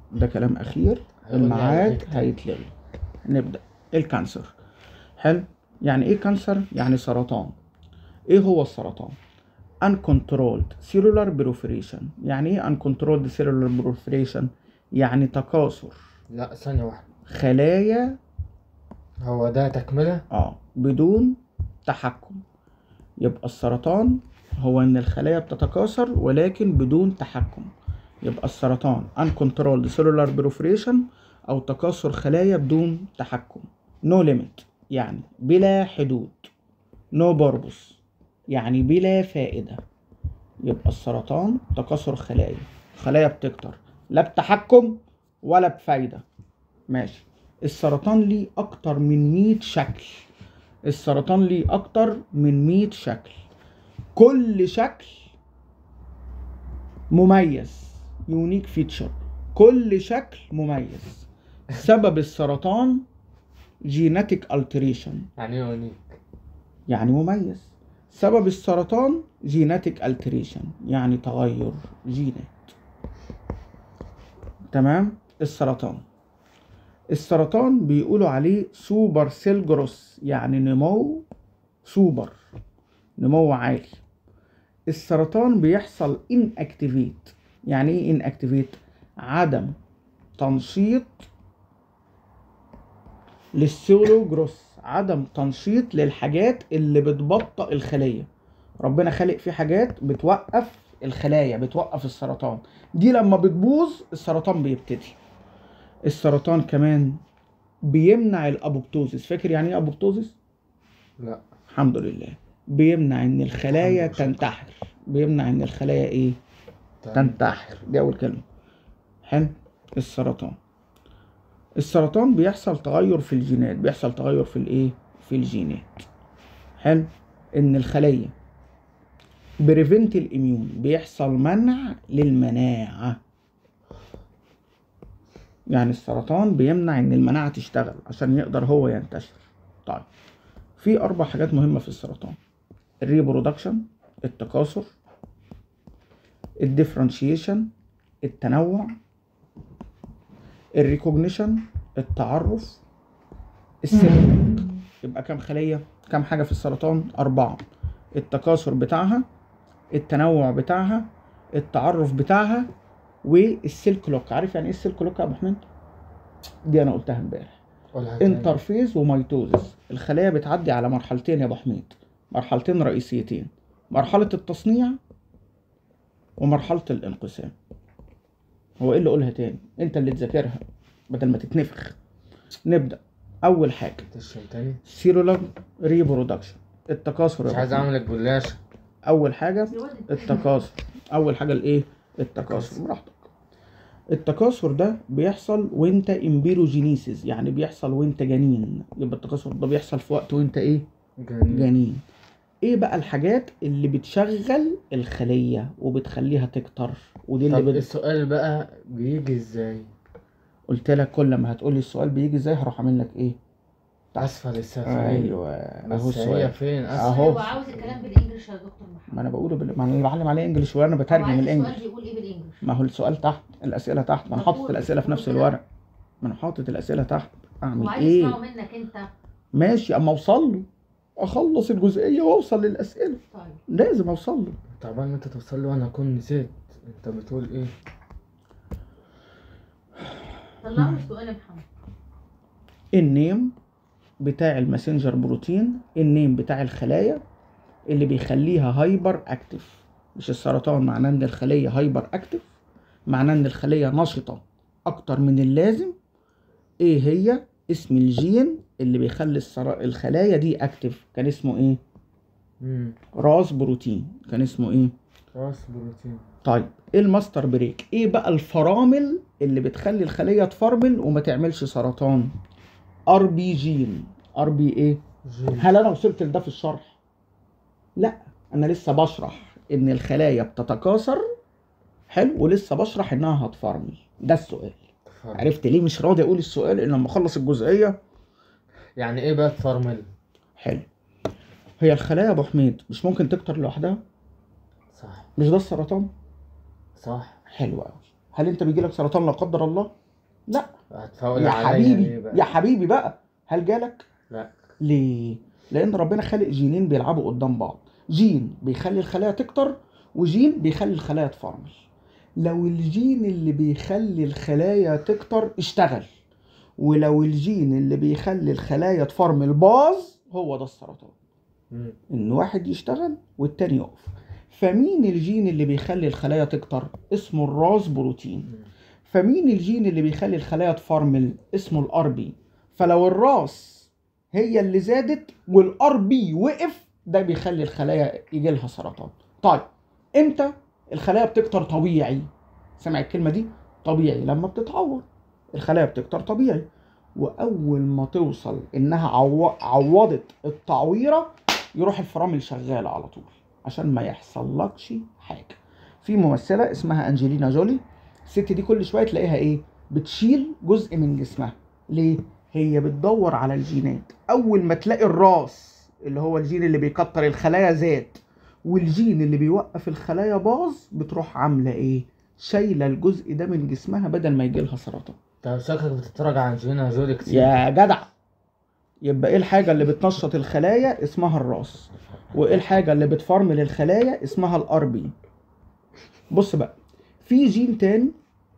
ده كلام اخير هيقول لي على الميعاد إيه تاني؟ هيتلغي نبدا الكانسر حلو يعني ايه كانسر يعني سرطان ايه هو السرطان uncontrolled cellular proliferation يعني ايه uncontrolled cellular proliferation يعني تكاثر لا ثانية واحدة خلايا هو ده تكملة اه بدون تحكم يبقى السرطان هو ان الخلايا بتتكاثر ولكن بدون تحكم يبقى السرطان uncontrolled cellular proliferation او تكاثر خلايا بدون تحكم no limit يعني بلا حدود no purpose يعني بلا فائدة يبقى السرطان تكاثر خلايا خلايا بتكتر لا بتحكم ولا بفايدة ماشي السرطان ليه اكتر من 100 شكل السرطان ليه اكتر من 100 شكل كل شكل مميز يونيك فيتشر كل شكل مميز سبب السرطان جيناتيك التريشن يعني ايه يونيك يعني مميز سبب السرطان جيناتيك التريشن يعني تغير جينات تمام السرطان السرطان بيقولوا عليه سوبر سيل جروس يعني نمو سوبر نمو عالي السرطان بيحصل ان اكتيفيت يعني ايه ان اكتيفيت عدم تنشيط للسيولو جروس عدم تنشيط للحاجات اللي بتبطئ الخلية ربنا خالق فيه حاجات بتوقف الخلايا بتوقف السرطان دي لما بتبوظ السرطان بيبتدي السرطان كمان بيمنع الابوبتوزيس فاكر يعني ايه ابوبتوزيس لا الحمد لله بيمنع ان الخلايا الحمد لله. تنتحر بيمنع ان الخلايا ايه تنتحر دي اول كلمه حلو السرطان السرطان بيحصل تغير في الجينات بيحصل تغير في الايه في الجينات حلو ان الخليه بريفنت الاميون بيحصل منع للمناعه يعني السرطان بيمنع ان المناعه تشتغل عشان يقدر هو ينتشر طيب في اربع حاجات مهمه في السرطان الريبرودكشن التكاثر الديفرنشيشن التنوع الريكوجنيشن التعرف السيلولوج يبقى كام خلية كام حاجة في السرطان أربعة التكاثر بتاعها التنوع بتاعها التعرف بتاعها والسيل كلوك عارف يعني ايه السيل كلوك يا ابو حميد دي انا قلتها امبارح قولها تاني. انترفيز وميتوزس الخلايا بتعدي على مرحلتين يا ابو حميد مرحلتين رئيسيتين مرحلة التصنيع ومرحلة الانقسام هو ايه اللي اقولها تاني انت اللي تذاكرها بدل ما تتنفخ نبدأ اول حاجة تشرب تاني سيلولار ريبرودكشن التكاثر يا مش أبو عايز حميد. اعمل الجلاشه اول حاجة التكاثر اول حاجة الايه التكاثر براحتك التكاثر ده بيحصل وانت امبيروجينيسيس يعني بيحصل وانت جنين يبقى التكاثر ده بيحصل في وقت وانت ايه جميل جنين ايه بقى الحاجات اللي بتشغل الخلية وبتخليها تكتر ودي اللي طب بت... السؤال بقى بيجي ازاي قلت لك كل ما هتقولي السؤال بيجي ازاي هروح اعمل لك ايه اسفل السفلين ايوه اهو بس هي السؤال فين اسفل أهو. هو عاوز الكلام بالانجلش يا دكتور محمد ما انا بقوله بال... ما انا بعلم عليه انجلش وانا هو بترجم عايز الانجلش السؤال بيقول ايه بالانجلش ما هو السؤال تحت الاسئله تحت ما انا طب حاطط قول. الاسئله في نفس قول كده. الورق ما انا حاطط الاسئله تحت هو اعمل عايز ايه يسمعه منك انت ماشي اما اوصل له اخلص الجزئيه واوصل للاسئله طيب لازم اوصل له طبعا انت توصل لي وانا اكون نسيت انت بتقول ايه طلعوا السؤال يا محمد النيم بتاع الماسنجر بروتين النيم بتاع الخلايا اللي بيخليها هايبر اكتف مش السرطان معناه ان الخليه هايبر اكتف معناه ان الخليه نشطه اكتر من اللازم ايه هي اسم الجين اللي بيخلي السر... الخلايا دي اكتف كان اسمه ايه امم راس بروتين كان اسمه ايه راس بروتين طيب ايه الماستر بريك ايه بقى الفرامل اللي بتخلي الخليه تفرمل وما تعملش سرطان ار بي جين ار بي ايه جين هل انا وصلت لده في الشرح لا انا لسه بشرح ان الخلايا بتتكاثر حلو ولسه بشرح انها هتفرمل ده السؤال تفرمل. عرفت ليه مش راضي اقول السؤال الا لما اخلص الجزئيه يعني ايه بقى تفرمل حلو هي الخلايا يا ابو حميد مش ممكن تكتر لوحدها صح مش ده السرطان صح حلو قوي هل انت بيجيلك سرطان لا قدر الله لا هتفاول يا عليا حبيبي ليه بقى؟ يا حبيبي بقى هل جالك لا ليه لان ربنا خالق جينين بيلعبوا قدام بعض جين بيخلي الخلايا تكتر وجين بيخلي الخلايا تفرمل لو الجين اللي بيخلي الخلايا تكتر اشتغل ولو الجين اللي بيخلي الخلايا تفرمل باظ هو ده السرطان مم. ان واحد يشتغل والتاني يقف فمين الجين اللي بيخلي الخلايا تكتر اسمه الراس بروتين مم. فمين الجين اللي بيخلي الخلايا تفرمل اسمه الار بي فلو الراس هي اللي زادت والار بي وقف ده بيخلي الخلايا يجي لها سرطان طيب امتى الخلايا بتكتر طبيعي سمع الكلمه دي طبيعي لما بتتعور الخلايا بتكتر طبيعي واول ما توصل انها عو... عوضت التعويره يروح الفرامل شغاله على طول عشان ما يحصلكش حاجه في ممثله اسمها انجلينا جولي الست دي كل شويه تلاقيها ايه بتشيل جزء من جسمها ليه هي بتدور على الجينات اول ما تلاقي الراس اللي هو الجين اللي بيكتر الخلايا زاد والجين اللي بيوقف الخلايا باظ بتروح عامله ايه شايله الجزء ده من جسمها بدل ما يجي لها سرطان طب شكلك بتتفرج على انجلينا جولي كتير يا جدع يبقى ايه الحاجه اللي بتنشط الخلايا اسمها الراس وايه الحاجه اللي بتفرمل الخلايا اسمها الار بي بص بقى في جين تاني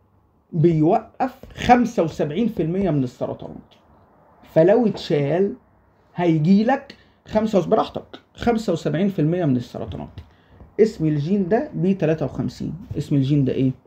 بيوقف 75% من السرطانات فلو اتشال هيجيلك خمسة براحتك 75% من السرطانات اسم الجين ده بي 53 اسم الجين ده ايه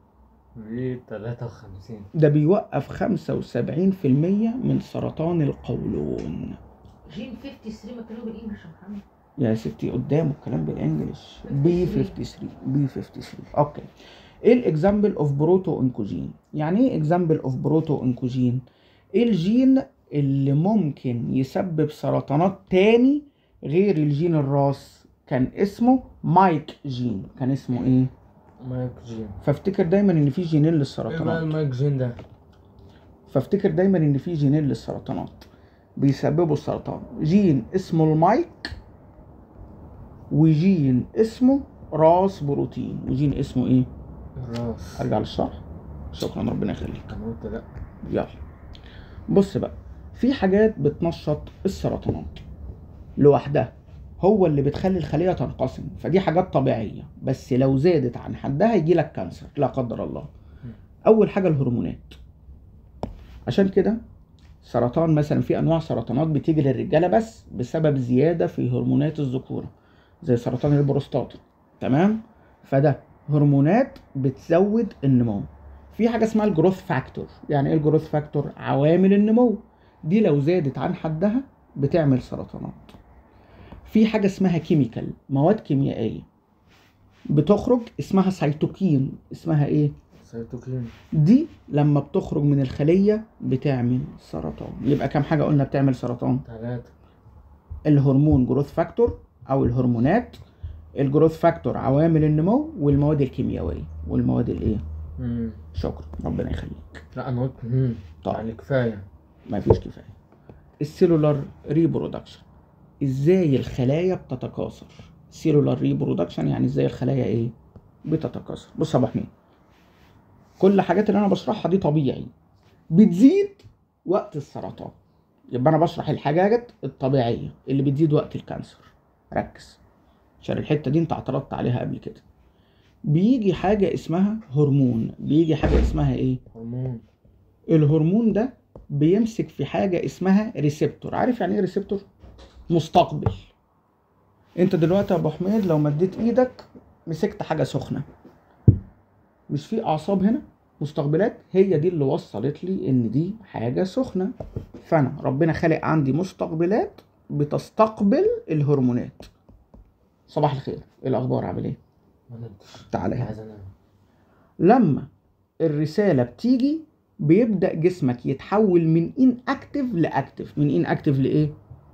دي 53 ده بيوقف 75% من سرطان القولون جين 53 مكتوب بالانجلش يا محمد يا ستي قدامه الكلام بالانجلش بي 53 بي 53 اوكي ايه الاكزامبل اوف بروتو انكوجين يعني ايه اكزامبل اوف بروتو انكوجين ايه الجين اللي ممكن يسبب سرطانات تاني غير الجين الراس كان اسمه مايك جين كان اسمه ايه مايك جين فافتكر دايما ان في جينين ايه بقى للسرطانات المايك جين ده؟ فافتكر دايما ان في جينين للسرطانات بيسببوا السرطان جين اسمه المايك وجين اسمه راس بروتين وجين اسمه ايه الراس ارجع للشرح شكرا ربنا يخليك انا قلت لا يلا بص بقى في حاجات بتنشط السرطانات لوحدها هو اللي بتخلي الخلية تنقسم فدي حاجات طبيعية بس لو زادت عن حدها يجي لك كانسر لا قدر الله أول حاجة الهرمونات عشان كده سرطان مثلا في أنواع سرطانات بتيجي للرجالة بس بسبب زيادة في هرمونات الذكورة زي سرطان البروستات تمام فده هرمونات بتزود النمو في حاجه اسمها الجروث فاكتور يعني ايه الجروث فاكتور عوامل النمو دي لو زادت عن حدها بتعمل سرطانات في حاجه اسمها كيميكال مواد كيميائيه بتخرج اسمها سيتوكين اسمها ايه سيتوكين دي لما بتخرج من الخليه بتعمل سرطان يبقى كام حاجه قلنا بتعمل سرطان ثلاثة الهرمون جروث فاكتور او الهرمونات الجروث فاكتور عوامل النمو والمواد الكيميائيه والمواد الايه مم. شكرا ربنا يخليك لا انا قلت مم. طيب. يعني كفاية ما فيش كفايه السيلولار ريبرودكشن ازاي الخلايا بتتكاثر سيلولار ريبرودكشن يعني ازاي الخلايا ايه بتتكاثر بص يا ابو حميد كل الحاجات اللي انا بشرحها دي طبيعي بتزيد وقت السرطان يبقى انا بشرح الحاجات الطبيعيه اللي بتزيد وقت الكانسر ركز عشان الحته دي انت اعترضت عليها قبل كده بيجي حاجه اسمها هرمون بيجي حاجه اسمها ايه هرمون الهرمون ده بيمسك في حاجة اسمها ريسبتور عارف يعني ايه ريسبتور؟ مستقبل انت دلوقتي يا ابو حميد لو مديت ايدك مسكت حاجة سخنة مش في اعصاب هنا مستقبلات هي دي اللي وصلت لي ان دي حاجة سخنة فانا ربنا خالق عندي مستقبلات بتستقبل الهرمونات صباح الخير ايه الاخبار عامل ايه ما نمتش تعالى هنا عايز انام لما الرسالة بتيجي بيبدأ جسمك يتحول من ان اكتف لاكتف من ان اكتف لايه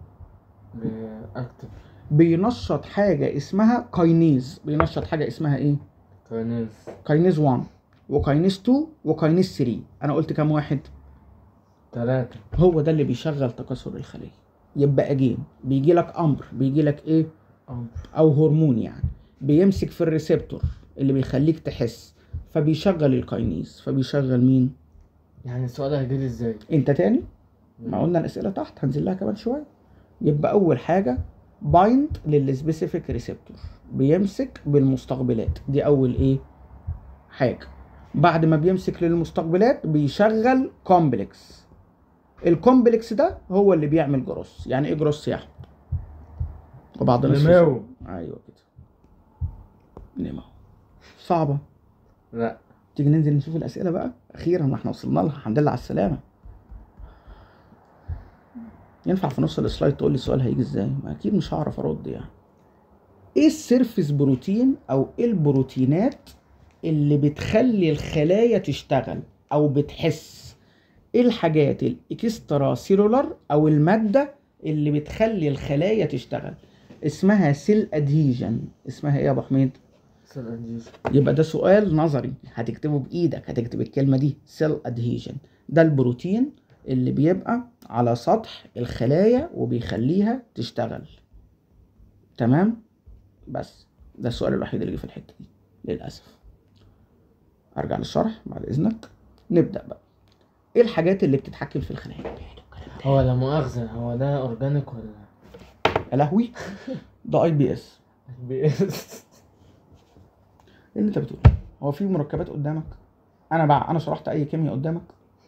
اكتب بينشط حاجة اسمها كاينيز بينشط حاجة اسمها ايه كاينيز كاينيز 1 وكاينيز 2 وكاينيز 3 انا قلت كام واحد ثلاثة هو ده اللي بيشغل تكاثر الخلية يبقى اجين بيجي لك امر بيجي لك ايه أمر او هرمون يعني بيمسك في الريسبتور اللي بيخليك تحس فبيشغل الكاينيز فبيشغل مين يعني السؤال هيجيلي ازاي انت تاني ما قلنا الاسئله تحت هنزل لها كمان شويه يبقى اول حاجه بايند للسبيسيفيك ريسبتور بيمسك بالمستقبلات دي اول ايه حاجه بعد ما بيمسك للمستقبلات بيشغل كومبلكس الكومبلكس ده هو اللي بيعمل جروس يعني ايه جروس يا احمد وبعض الناس نمو ايوه كده نمو صعبه لا تيجي ننزل نشوف الاسئله بقى اخيرا ما احنا وصلنا لها الحمد لله على السلامه ينفع في نص السلايد تقول لي السؤال هيجي ازاي ما اكيد مش هعرف ارد يعني ايه السيرفيس بروتين او ايه البروتينات اللي بتخلي الخلايا تشتغل او بتحس ايه الحاجات الاكسترا سيلولار او الماده اللي بتخلي الخلايا تشتغل اسمها سيل ادهيجن اسمها ايه يا ابو حميد سؤال انجيز يبقى ده سؤال نظري هتكتبه بايدك هتكتب الكلمه دي سيل ادهيجن ده البروتين اللي بيبقى على سطح الخلايا وبيخليها تشتغل تمام بس ده السؤال الوحيد اللي جه في الحته دي للاسف ارجع للشرح بعد اذنك نبدا بقى ايه الحاجات اللي بتتحكم في الخلايا هو لا مؤاخذة هو ده اورجانيك ولا يا لهوي ده اي بي اس بي اس ايه اللي انت بتقوله هو في مركبات قدامك انا بقى انا شرحت اي كيمياء قدامك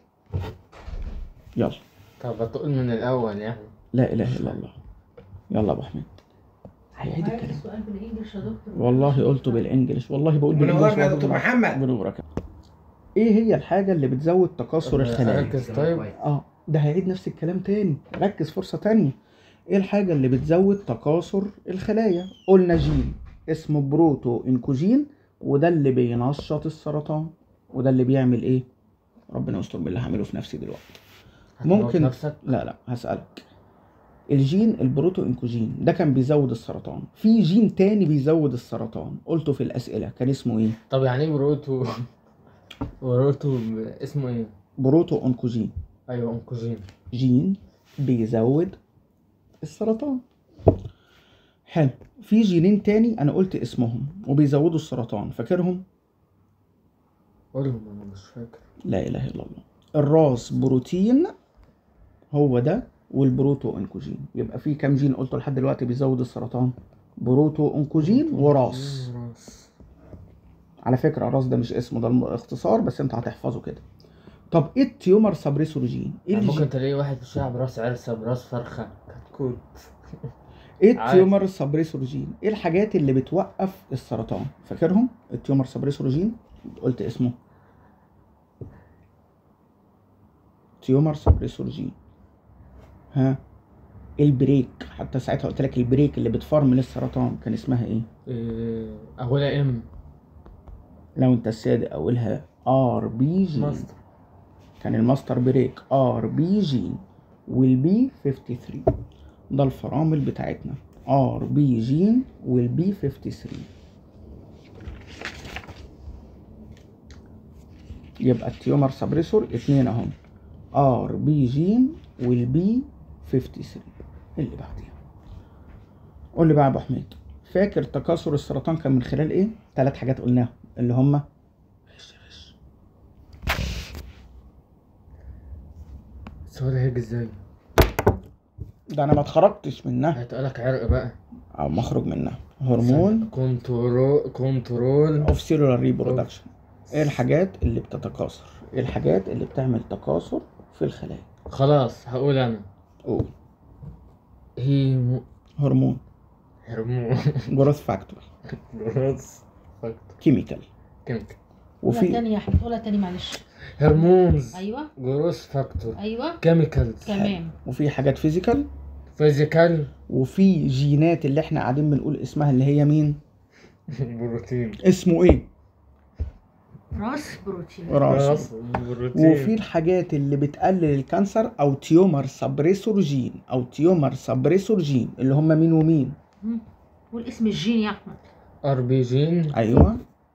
يلا طب هتقول من الاول يعني لا اله الا الله يلا يا ابو حميد هيعيد عايز الكلام السؤال بالانجلش يا دكتور والله قلته بالانجلش والله بقول بالانجلش منورنا يا والله دكتور بقول- محمد بنورك ايه هي الحاجه اللي بتزود تكاثر الخلايا ركز طيب اه ده هيعيد نفس الكلام تاني ركز فرصه تانية ايه الحاجه اللي بتزود تكاثر الخلايا قلنا جين اسمه بروتو انكوجين وده اللي بينشط السرطان وده اللي بيعمل ايه ربنا يستر باللي هعمله في نفسي دلوقتي هتموت ممكن نفسك لا لا هسألك الجين البروتو انكوجين ده كان بيزود السرطان في جين تاني بيزود السرطان قلته في الأسئلة كان اسمه ايه طب يعني ايه بروتو بروتو ب- اسمه ايه بروتو انكوجين ايوه انكوجين جين بيزود السرطان حلو في جينين تاني انا قلت اسمهم وبيزودوا السرطان فاكرهم قولهم انا مش فاكر لا اله الا الله الراس بروتين هو ده والبروتو انكوجين يبقى في كام جين قلته لحد دلوقتي بيزود السرطان بروتو انكوجين وراس راس على فكره الراس ده مش اسمه ده الاختصار بس انت هتحفظه كده طب ايه التيومر سبريسور جين ايه يعني الجين ممكن تلاقي واحد في الشارع براس عرسة براس فرخة كتكوت ايه عادي. التيومر سبريسور جين ايه الحاجات اللي بتوقف السرطان فاكرهم التيومر سبريسور جين قلت اسمه تيومر سبريسور جين ها البريك حتى ساعتها قلت لك البريك اللي بتفرمل السرطان كان اسمها ايه إيه، اولها ام لو انت الصادق اولها ار بي جين ماستر كان الماستر بريك ار بي جين والبي 53 ده الفرامل بتاعتنا ار بي جين والبي 53 يبقى التيومر سبريسور اتنين اهم ار بي جين والبي 53 اللي بعديها قول لي بقى يا ابو حميد فاكر تكاثر السرطان كان من خلال ايه؟ ثلاث حاجات قلناهم اللي هما غش غش السؤال هيجي ازاي ده انا ما اتخرجتش منها هيتقالك عرق بقى او مخرج منها هرمون كنترول كنترول اوف سيلولار ريبرودكشن ايه الحاجات اللي بتتكاثر ايه الحاجات اللي بتعمل تكاثر في الخلايا خلاص هقول انا قول هيمو هرمون هرمون جروث فاكتور راس فاكتور كيميكال كيميكال قولها وفي تاني يا احمد قولها تاني معلش هرمونز ايوه جروس فاكتور ايوه كيميكالز تمام وفي حاجات فيزيكال فيزيكال وفي جينات اللي احنا قاعدين بنقول اسمها اللي هي مين بروتين اسمه ايه راس بروتين راس بروتين وفي الحاجات اللي بتقلل الكانسر او تيومر سبريسور جين او تيومر سبريسور جين اللي هم مين ومين مم. قول اسم الجين يا احمد ار بي جين ايوه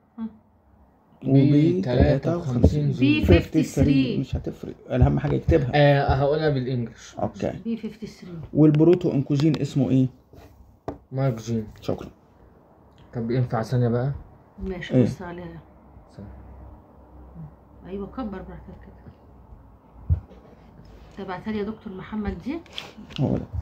بي وبي 53 بي 53 53 مش هتفرق اهم حاجه يكتبها آه هقولها بالانجلش اوكي بي 53 والبروتو انكوجين اسمه ايه مايك جين شكرا طب ينفع ثانية بقى ماشي إيه؟ بص عليها ثانية. ايوه كبر براحتك كده تبعتها لي يا دكتور محمد دي هو ده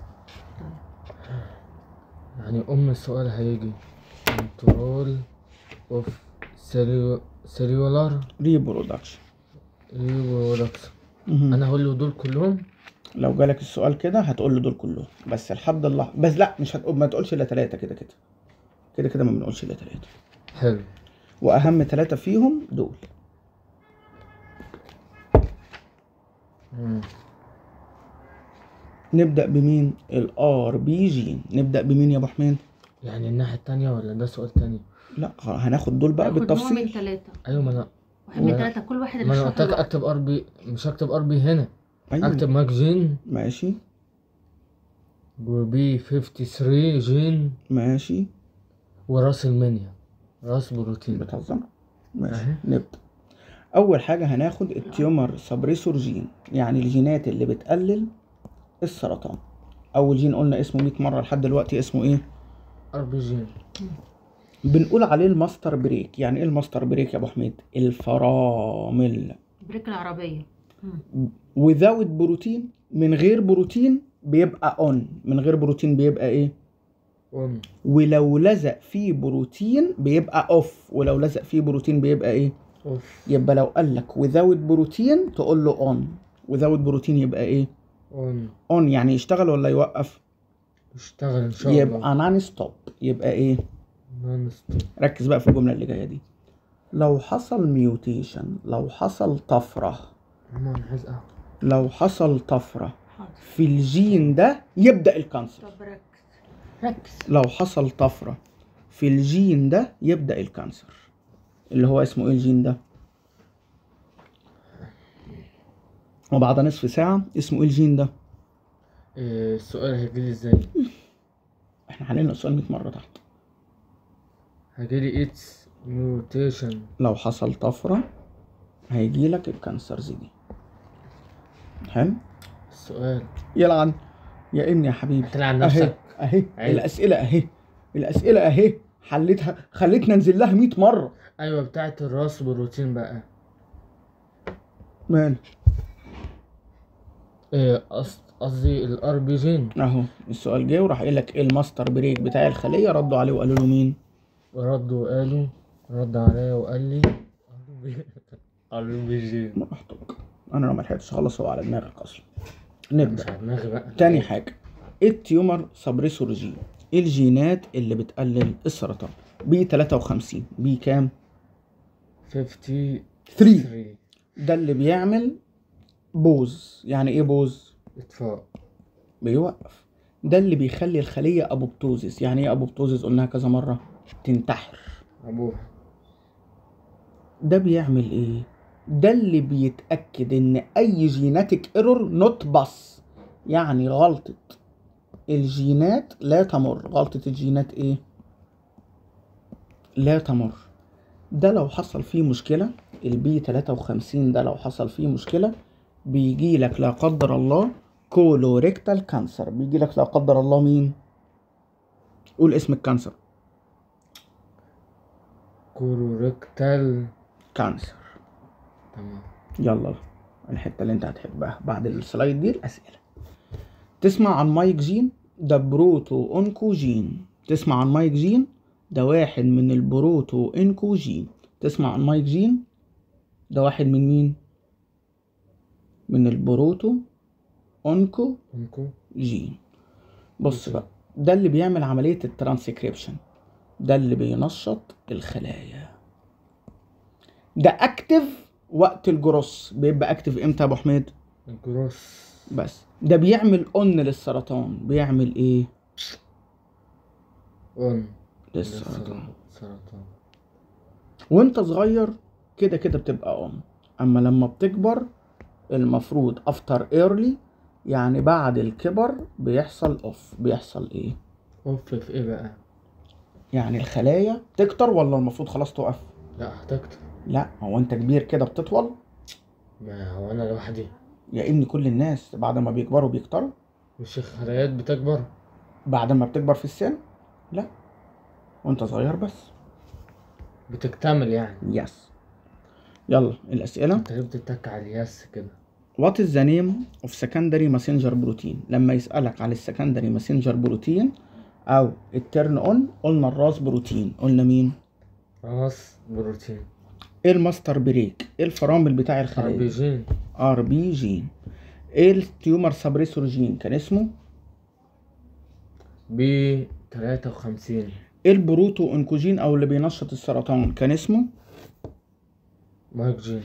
يعني ام السؤال هيجي كنترول اوف سيلولار ريبرودكشن ريبرودكشن انا هقول له دول كلهم لو جالك السؤال كده هتقول له دول كلهم بس لحد الله بس لا مش هتقول ما تقولش الا ثلاثه كده كده كده كده ما بنقولش الا ثلاثه حلو واهم ثلاثه فيهم دول مم. نبدا بمين الار بي جين نبدا بمين يا ابو حميد يعني الناحية التانية ولا ده سؤال تاني لا خ- هناخد دول بقى ناخد نوع من بالتفصيل ثلاثة ايوه ما انا واحد من ما- ثلاثة كل واحد ما انا اللي قلت لك اكتب ار بي مش هكتب ار بي هنا اكتب ايوه ماك جين ماشي وبي 53 جين ماشي وراس المنيا راس بروتين بتهزر ماشي أهي. نبدا اول حاجه هناخد التيومر سبريسور جين يعني الجينات اللي بتقلل السرطان اول جين قلنا اسمه 100 مره لحد دلوقتي اسمه ايه ار بي جين بنقول عليه الماستر بريك يعني ايه الماستر بريك يا ابو حميد الفرامل بريك العربية مم. without بروتين من غير بروتين بيبقى اون من غير بروتين بيبقى ايه اون ولو لزق فيه بروتين بيبقى اوف ولو لزق فيه بروتين بيبقى ايه اوف يبقى لو قال لك without بروتين تقول له اون without بروتين يبقى ايه اون اون يعني يشتغل ولا يوقف اشتغل ان شاء الله يبقى نون ستوب يبقى ايه نون ستوب ركز بقى في الجمله اللي جايه دي لو حصل ميوتيشن لو حصل طفره ماما انا عايز قهوة لو حصل طفره حاضر في الجين ده يبدا الكانسر طب ركز ركز لو حصل طفره في الجين ده يبدا الكانسر اللي هو اسمه ايه الجين ده وبعد نصف ساعه اسمه ايه الجين ده إيه السؤال هيجيلي ازاي احنا حلينا السؤال 100 مره تحت هيجيلي اتس ميوتيشن لو حصل طفره هيجي لك الكانسرز دي حلو السؤال يلعن يا ابني يا حبيبي هتلعن اهي نفسك اهي عيب. الاسئله اهي الاسئله اهي حليتها خليتنا انزل لها 100 مره ايوه بتاعت الراس بروتين بقى مان إيه قصد- قصدي الار بي جين اهو السؤال جه وراح قايل لك ايه الماستر بريك بتاع الخليه ردوا عليه وقالوا له مين ردوا وقالوا رد عليا وقال لي ار بي جين براحتك انا لو ما لحقتش اخلص هو على دماغك اصلا مش نبدا على دماغي بقى تاني حاجه ايه التيومر سبريسور جين ايه الجينات اللي بتقلل السرطان بي 53 بي كام 53 3 ده اللي بيعمل بوز يعني ايه بوز اطفاء بيوقف ده اللي بيخلي الخلية أبوبتوزيس يعني ايه أبوبتوزيس قلناها كذا مرة تنتحر ابوه ده بيعمل ايه ده اللي بيتأكد ان اي جيناتيك ايرور نوت باس يعني غلطة الجينات لا تمر غلطة الجينات ايه لا تمر ده لو حصل فيه مشكلة البي 53 ده لو حصل فيه مشكلة بيجي لك لا قدر الله كولوريكتال كانسر بيجي لك لا قدر الله مين قول اسم الكانسر كوريكتال كانسر تمام يلا الحته اللي انت هتحبها بعد السلايد دي الاسئله تسمع عن مايك جين ده بروتو اونكو جين تسمع عن مايك جين ده واحد من البروتو انكو جين تسمع عن مايك جين ده واحد من مين من البروتو اونكو انكو جين بص بقى ده اللي بيعمل عملية الترانسكريبشن ده اللي بينشط الخلايا ده اكتف وقت الجروس بيبقى اكتف امتى يا ابو حميد الجروس بس ده بيعمل اون للسرطان بيعمل ايه اون للسرطان سرطان وانت صغير كده كده بتبقى اون اما لما بتكبر المفروض افتر ايرلي يعني بعد الكبر بيحصل اوف بيحصل ايه اوف في ايه بقى يعني الخلايا تكتر ولا المفروض خلاص تقف لا هتكتر لا هو انت كبير كده بتطول ما هو انا لوحدي يا ابني كل الناس بعد ما بيكبروا بيكتروا مش الخلايات بتكبر بعد ما بتكبر في السن لا وانت صغير بس بتكتمل يعني يس يلا الاسئله انت ليه بتتك على الياس كده What is the name of secondary messenger protein لما يسألك على السكندري messenger بروتين أو الترن اون قلنا الراس بروتين قلنا مين؟ راس بروتين ايه الماستر بريك؟ ايه الفرامل بتاع ار بي الخلايا؟ جين ار بي جين ايه التيومر سبريسور جين كان اسمه؟ بي تلاتة وخمسين ايه البروتو انكوجين او اللي بينشط السرطان كان اسمه؟ مايك جين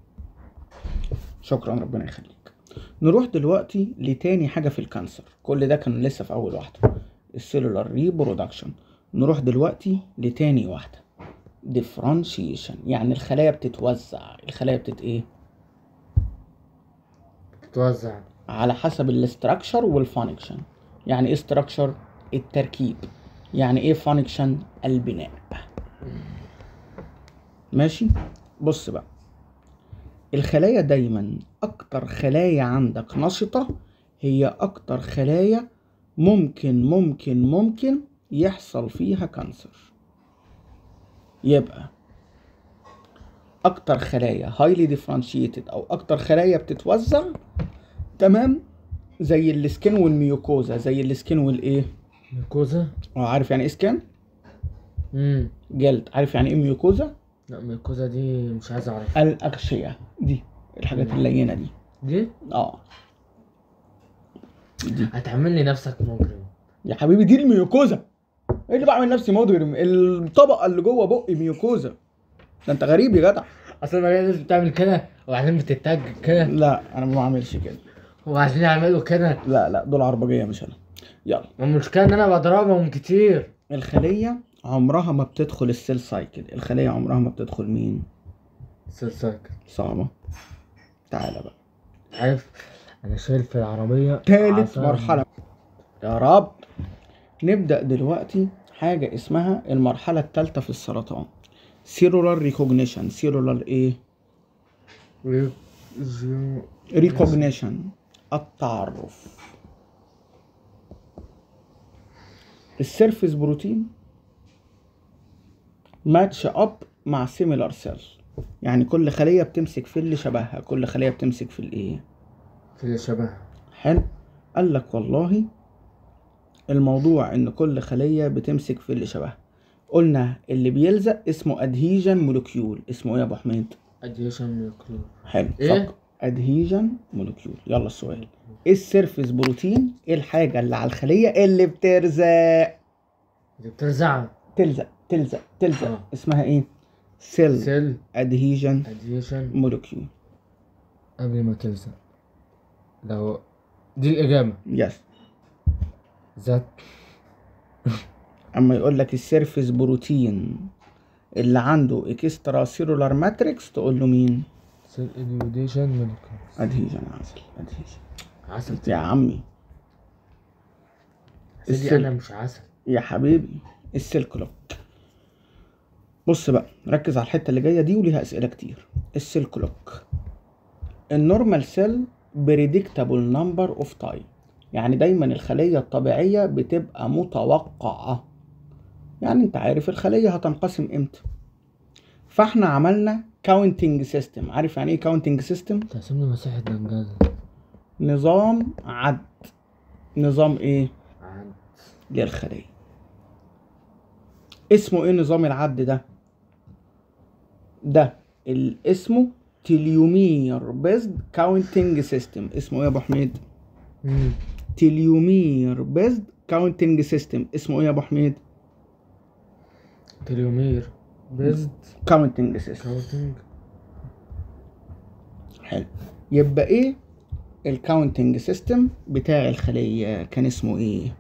شكرا ربنا يخليك نروح دلوقتي لتاني حاجة في الكانسر كل ده كان لسه في أول واحدة السيلولار ريبرودكشن نروح دلوقتي لتاني واحدة differentiation يعني الخلايا بتتوزع الخلايا بتت ايه بتتوزع على حسب الاستراكشر والفانكشن يعني ايه استراكشر التركيب يعني ايه فانكشن البناء ماشي بص بقى الخلايا دايما اكتر خلايا عندك نشطة هي اكتر خلايا ممكن ممكن ممكن يحصل فيها كانسر يبقى اكتر خلايا هايلي ديفرنشيتد او اكتر خلايا بتتوزع تمام زي السكين والميوكوزا زي السكين والايه ميكوزا اه عارف يعني ايه سكين امم جلد عارف يعني ايه ميوكوزا لا ميكوزا دي مش عايز اعرف الاغشيه دي الحاجات اللينه دي دي اه دي هتعمل لي نفسك مجرم يا حبيبي دي الميوكوزا ايه اللي بعمل نفسي مجرم الطبقه اللي جوه بقي ميوكوزا ده انت غريب يا جدع اصل ما الناس بتعمل كده وبعدين بتتج كده لا انا ما بعملش كده وبعدين يعملوا كده لا لا دول عربجيه مش انا يلا المشكلة ان انا بضربهم كتير الخليه عمرها ما بتدخل السيل سايكل الخليه عمرها ما بتدخل مين سلساك صعبه تعالى بقى عارف انا شايل في العربية تالت عصاية. مرحلة يا رب نبدأ دلوقتي حاجة اسمها المرحلة التالتة في السرطان سيرولار ريكوجنيشن سيرولار ايه ريك- زيو- ريكوجنيشن التعرف السيرفيس بروتين ماتش اب مع سيميلار سيل يعني كل خلية بتمسك في اللي شبهها كل خلية بتمسك في الايه في اللي شبه حلو قال لك والله الموضوع ان كل خلية بتمسك في اللي شبهها قلنا اللي بيلزق اسمه ادهيجن مولكيول اسمه ايه يا ابو حميد اديشن ميكرو حلو إيه؟ ادهيجن مولكيول يلا السؤال ايه السيرفيس بروتين ايه الحاجة اللي على الخلية اللي بترزق دي بترزع تلزق تلزق تلزق آه. اسمها ايه سيل سيل ادهيجن اديشن مولكيول قبل ما تلزق لو دي الإجابة يس ذات اما يقول لك السيرفيس بروتين اللي عنده اكسترا سيلولار ماتريكس تقول له مين سيل اديوديشن ميكرو ادهيجن عسل ادهيجن عسل يا عمي سيدي السيل. انا مش عسل يا حبيبي السيل كلوك بص بقى ركز على الحته اللي جايه دي وليها اسئله كتير السيل كلوك النورمال سيل بريدكتابل نمبر اوف تايم يعني دايما الخليه الطبيعيه بتبقى متوقعه يعني انت عارف الخليه هتنقسم امتى فاحنا عملنا كاونتنج سيستم عارف يعني ايه كاونتنج سيستم تقسم لي مساحة دنجال نظام عد نظام ايه عن للخلية اسمه ايه نظام العد ده ده ال- اسمه تليومير بيزد كاونتنج سيستم اسمه ايه يا ابو حميد مم. تليومير بيزد كاونتنج سيستم اسمه ايه يا ابو حميد تليومير بيزد كاونتنج سيستم كاونتنج حلو يبقى ايه الكاونتنج سيستم بتاع الخلية كان اسمه ايه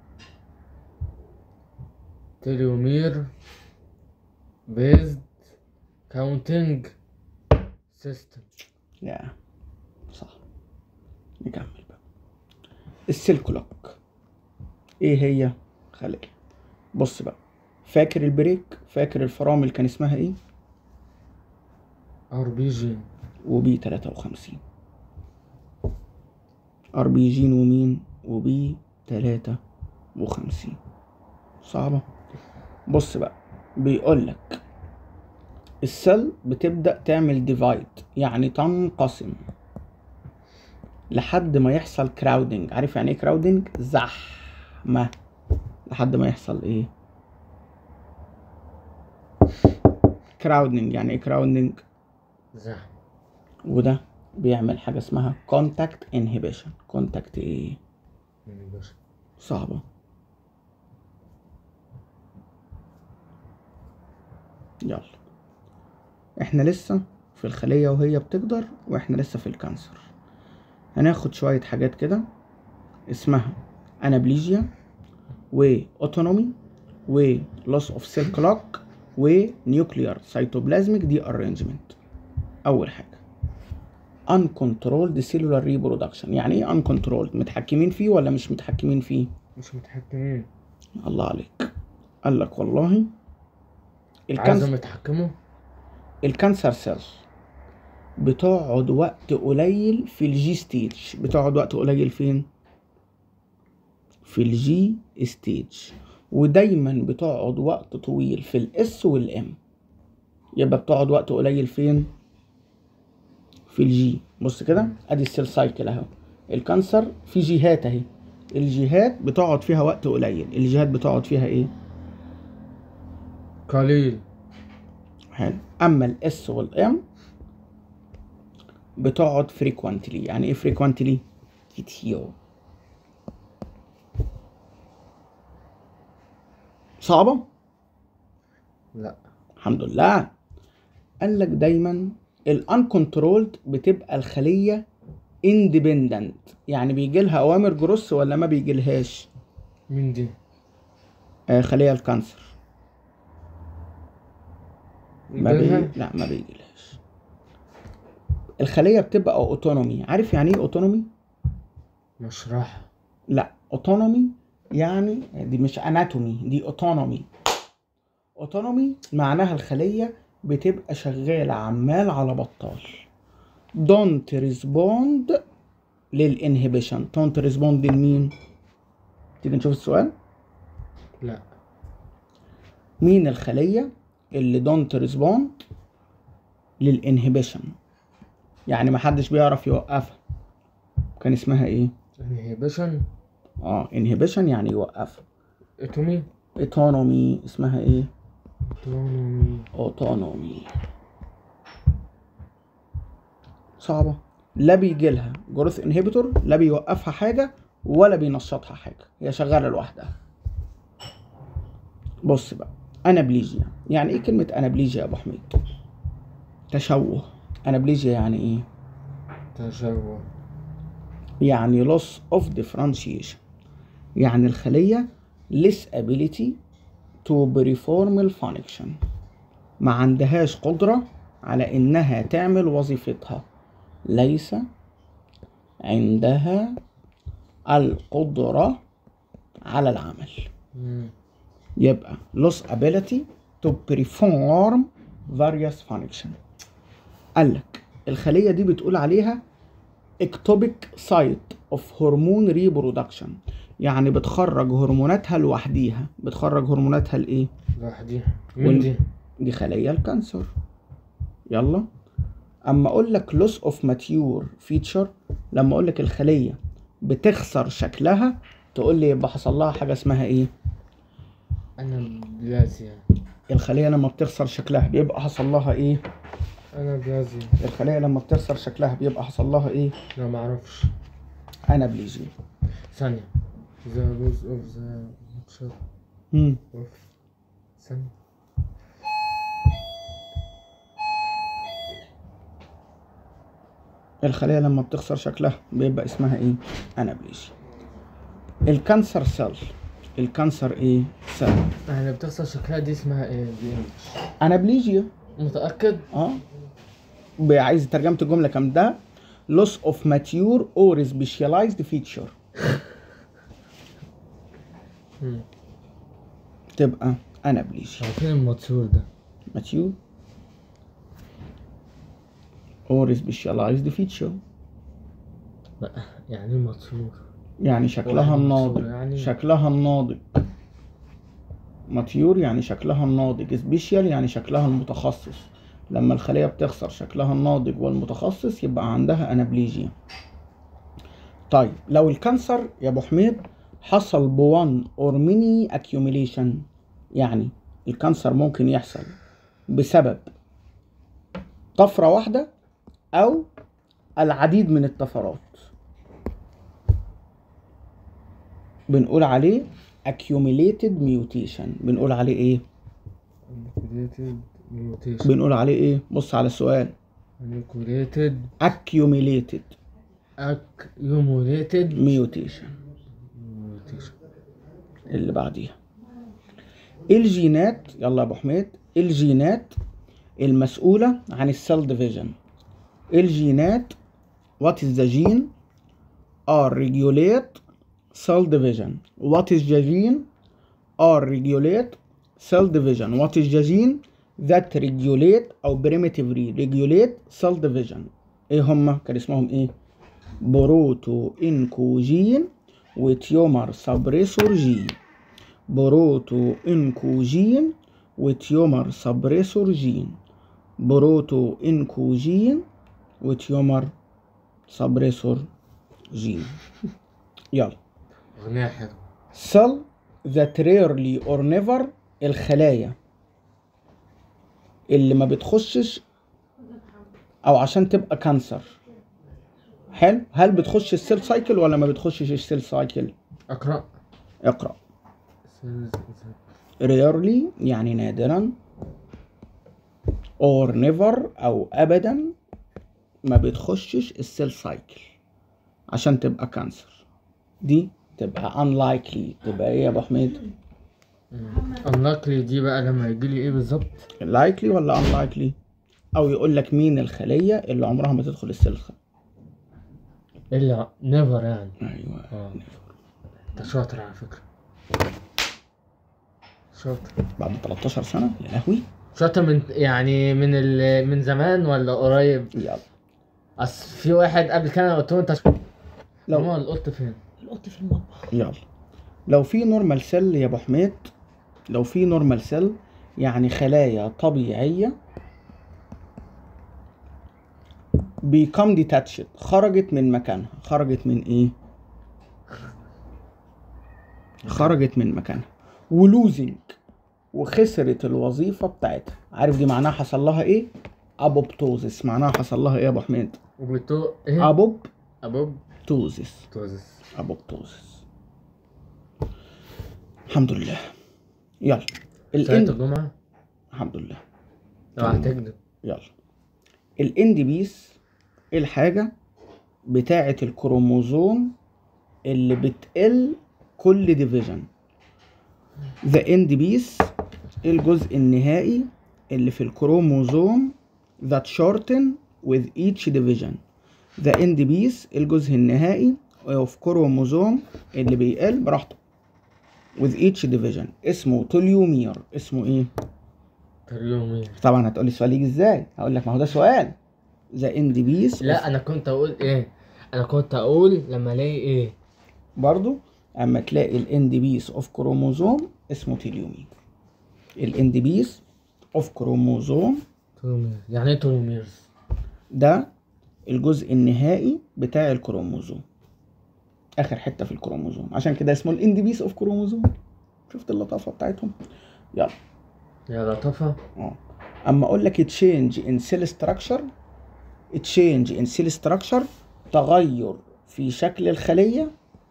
تليومير بيزد كاونتنج سيستم يا صح نكمل بقى السيل كلوك ايه هي خلية بص بقى فاكر البريك فاكر الفرامل كان اسمها ايه ار بي جي وبي 53 ار بي جين ومين وبي 53 صعبة بص بقى بيقول لك السيل بتبدأ تعمل ديفايد يعني تنقسم لحد ما يحصل كراودنج عارف يعني ايه كراودنج زحمة لحد ما يحصل ايه كراودنج يعني ايه كراودنج زحمة وده بيعمل حاجة اسمها كونتاكت انهبيشن كونتاكت ايه من البشر صعبة يلا احنا لسه في الخلية وهي بتكبر واحنا لسه في الكانسر هناخد شوية حاجات كده اسمها انابليجيا واوتونومي ولوس اوف سيل كلوك ونيوكليار سيتوبلازميك دي ارينجمنت اول حاجة uncontrolled cellular reproduction يعني ايه uncontrolled متحكمين فيه ولا مش متحكمين فيه مش متحكمين الله عليك قال لك والله عايزهم الكانسر يتحكموا الكانسر سيلز بتقعد وقت قليل في الجي ستيج بتقعد وقت قليل فين في الجي ستيج ودايما بتقعد وقت طويل في الاس والام يبقى بتقعد وقت قليل فين في الجي بص كده ادي السيل سايكل اهو الكانسر في جيهات اهي الجيهات بتقعد فيها وقت قليل الجيهات بتقعد فيها ايه قليل حلو اما الاس والام بتقعد فريكوانتلي يعني ايه فريكوانتلي كتير صعبة لا الحمد لله قال لك دايما الانكنترولد بتبقى الخلية اندبندنت يعني بيجي لها اوامر جروس ولا ما بيجيلهاش مين دي آه خلية الكانسر ما بي... يجيلها؟ لا ما بيجيلهاش الخلية بتبقى اوتونومي عارف يعني ايه اوتونومي مشرحة لا اوتونومي يعني دي مش اناتومي دي اوتونومي اوتونومي معناها الخلية بتبقى شغالة عمال على بطال دونت ريسبوند للانهبيشن دونت ريسبوند لمين تيجي نشوف السؤال لا مين الخلية اللي دونت ريسبوند للانهبيشن يعني محدش بيعرف يوقفها كان اسمها ايه انهيبيشن اه انهبيشن يعني يوقفها اتومي اوتونومي اسمها ايه اوتونومي اوتونومي صعبة لا بيجي لها جروث انهبيتور لا بيوقفها حاجة ولا بينشطها حاجة هي شغالة لوحدها بص بقى انابليجيا يعني ايه كلمة انابليجيا يا ابو حميد تشوه انابليجيا يعني ايه تشوه يعني loss of differentiation يعني الخلية less ability to perform function ما عندهاش قدرة على إنها تعمل وظيفتها ليس عندها القدرة على العمل مم. يبقى loss ability to perform various function قالك الخلية دي بتقول عليها ectopic site of hormone reproduction يعني بتخرج هرموناتها لوحديها بتخرج هرموناتها لايه لوحديها وال- مين دي دي خلايا الكانسر يلا اما اقول لك loss of mature feature لما اقول لك الخليه بتخسر شكلها تقول لي يبقى حصل لها حاجه اسمها ايه انا بلازيا الخليه لما بتخسر شكلها بيبقى حصل لها ايه انا بلازيا الخليه لما بتخسر شكلها بيبقى حصل لها ايه لا معرفش انابليجيا ثانية the lose of the mixture مم. of ثانية الخلية لما بتخسر شكلها بيبقى اسمها ايه انابليجيا الكانسر سيل الكانسر ايه سيل اللي بتخسر شكلها دي اسمها ايه بالانجلش انابليجيا متأكد اه ب- عايز ترجمة الجملة كام ده loss of mature or specialized feature مم. تبقى انابليجيا عارفين الماتشور ده mature or specialized feature لا يعني ايه ماتشور يعني شكلها واحد الناضج مكسور يعني. شكلها الناضج ماتيور يعني شكلها الناضج سبيشال يعني شكلها المتخصص لما الخلية بتخسر شكلها الناضج والمتخصص يبقى عندها انابليجيا طيب لو الكانسر يا ابو حميد حصل بوان اور ميني accumulation يعني الكانسر ممكن يحصل بسبب طفرة واحدة أو العديد من الطفرات بنقول عليه accumulated mutation بنقول عليه ايه؟ Manipulated mutation بنقول عليه ايه؟ بص على السؤال Manipulated accumulated accumulated mutation mutation اللي بعديها الجينات يلا يا ابو حميد الجينات المسؤولة عن السيل ديفيجن الجينات what is the gene are regulate cell division what is the gene are regulate cell division what is the gene that regulate او primitively regulate cell division ايه هما كان اسمهم ايه بروتو انكوجين وتيومر سبريسور جين بروتو انكوجين وتيومر سبريسور جين بروتو انكوجين وتيومر سبريسور جين يلا أغنية حلوة cell that rarely or never الخلايا اللي ما بتخشش او عشان تبقى كانسر حلو هل بتخش السيل سايكل ولا ما بتخشش السيل سايكل أقرأ اقرا cells that rarely يعني نادرا or never او ابدا ما بتخشش السيل سايكل عشان تبقى كانسر دي تبقى unlikely تبقى ايه يا ابو حميد unluckily دي بقى لما يجيلي ايه بالظبط likely ولا unlikely او يقول لك مين الخليه اللي عمرها ما تدخل السيل سايكل الا never يعني ايوه اه انت شاطر على فكرة شاطر بعد 13 سنه يا لهوي شاطر من يعني من ال... من زمان ولا قريب يلا اصل في واحد قبل كده أنا قلت له انت لو- لو القط فين القط في المطبخ يلا لو في نورمال سيل يا ابو حميد لو في نورمال سيل يعني خلايا طبيعيه بيكم ديتاتشد خرجت من مكانها خرجت من ايه خرجت من مكانها ولوزنج وخسرت الوظيفه بتاعتها عارف دي معناها حصل لها ايه ابوبتوزس معناها حصل لها ايه يا ابو حميد وبتو ايه ابوبتوزس ابوب توزس ابوبتوزس الحمد لله يلا صلاة الان الجمعة الحمد لله لو هتكذب يلا الاند بيس الحاجة بتاعة الكروموزوم اللي بتقل كل ديفيجن ذا اند بيس الجزء النهائي اللي في الكروموزوم that shorten with each division the end piece الجزء النهائي of كروموزوم اللي بيقل براحته with each division اسمه توليومير اسمه ايه تريومين طبعا هتقولي السؤال يجي ازاي هقول لك ما هو ده سؤال ذا اند بيس لا انا كنت اقول ايه انا كنت اقول لما الاقي ايه برضو اما تلاقي الاند بيس اوف كروموزوم اسمه تيليومير الاند بيس اوف كروموزوم تولومير يعني ايه تولوميرز ده الجزء النهائي بتاع الكروموزوم اخر حته في الكروموزوم عشان كده اسمه الاند بيس اوف كروموزوم شفت اللطافه بتاعتهم يلا يا لطافة اه اما اقول لك تشينج ان سيل ستراكشر تشينج ان سيل ستراكشر تغير في شكل الخليه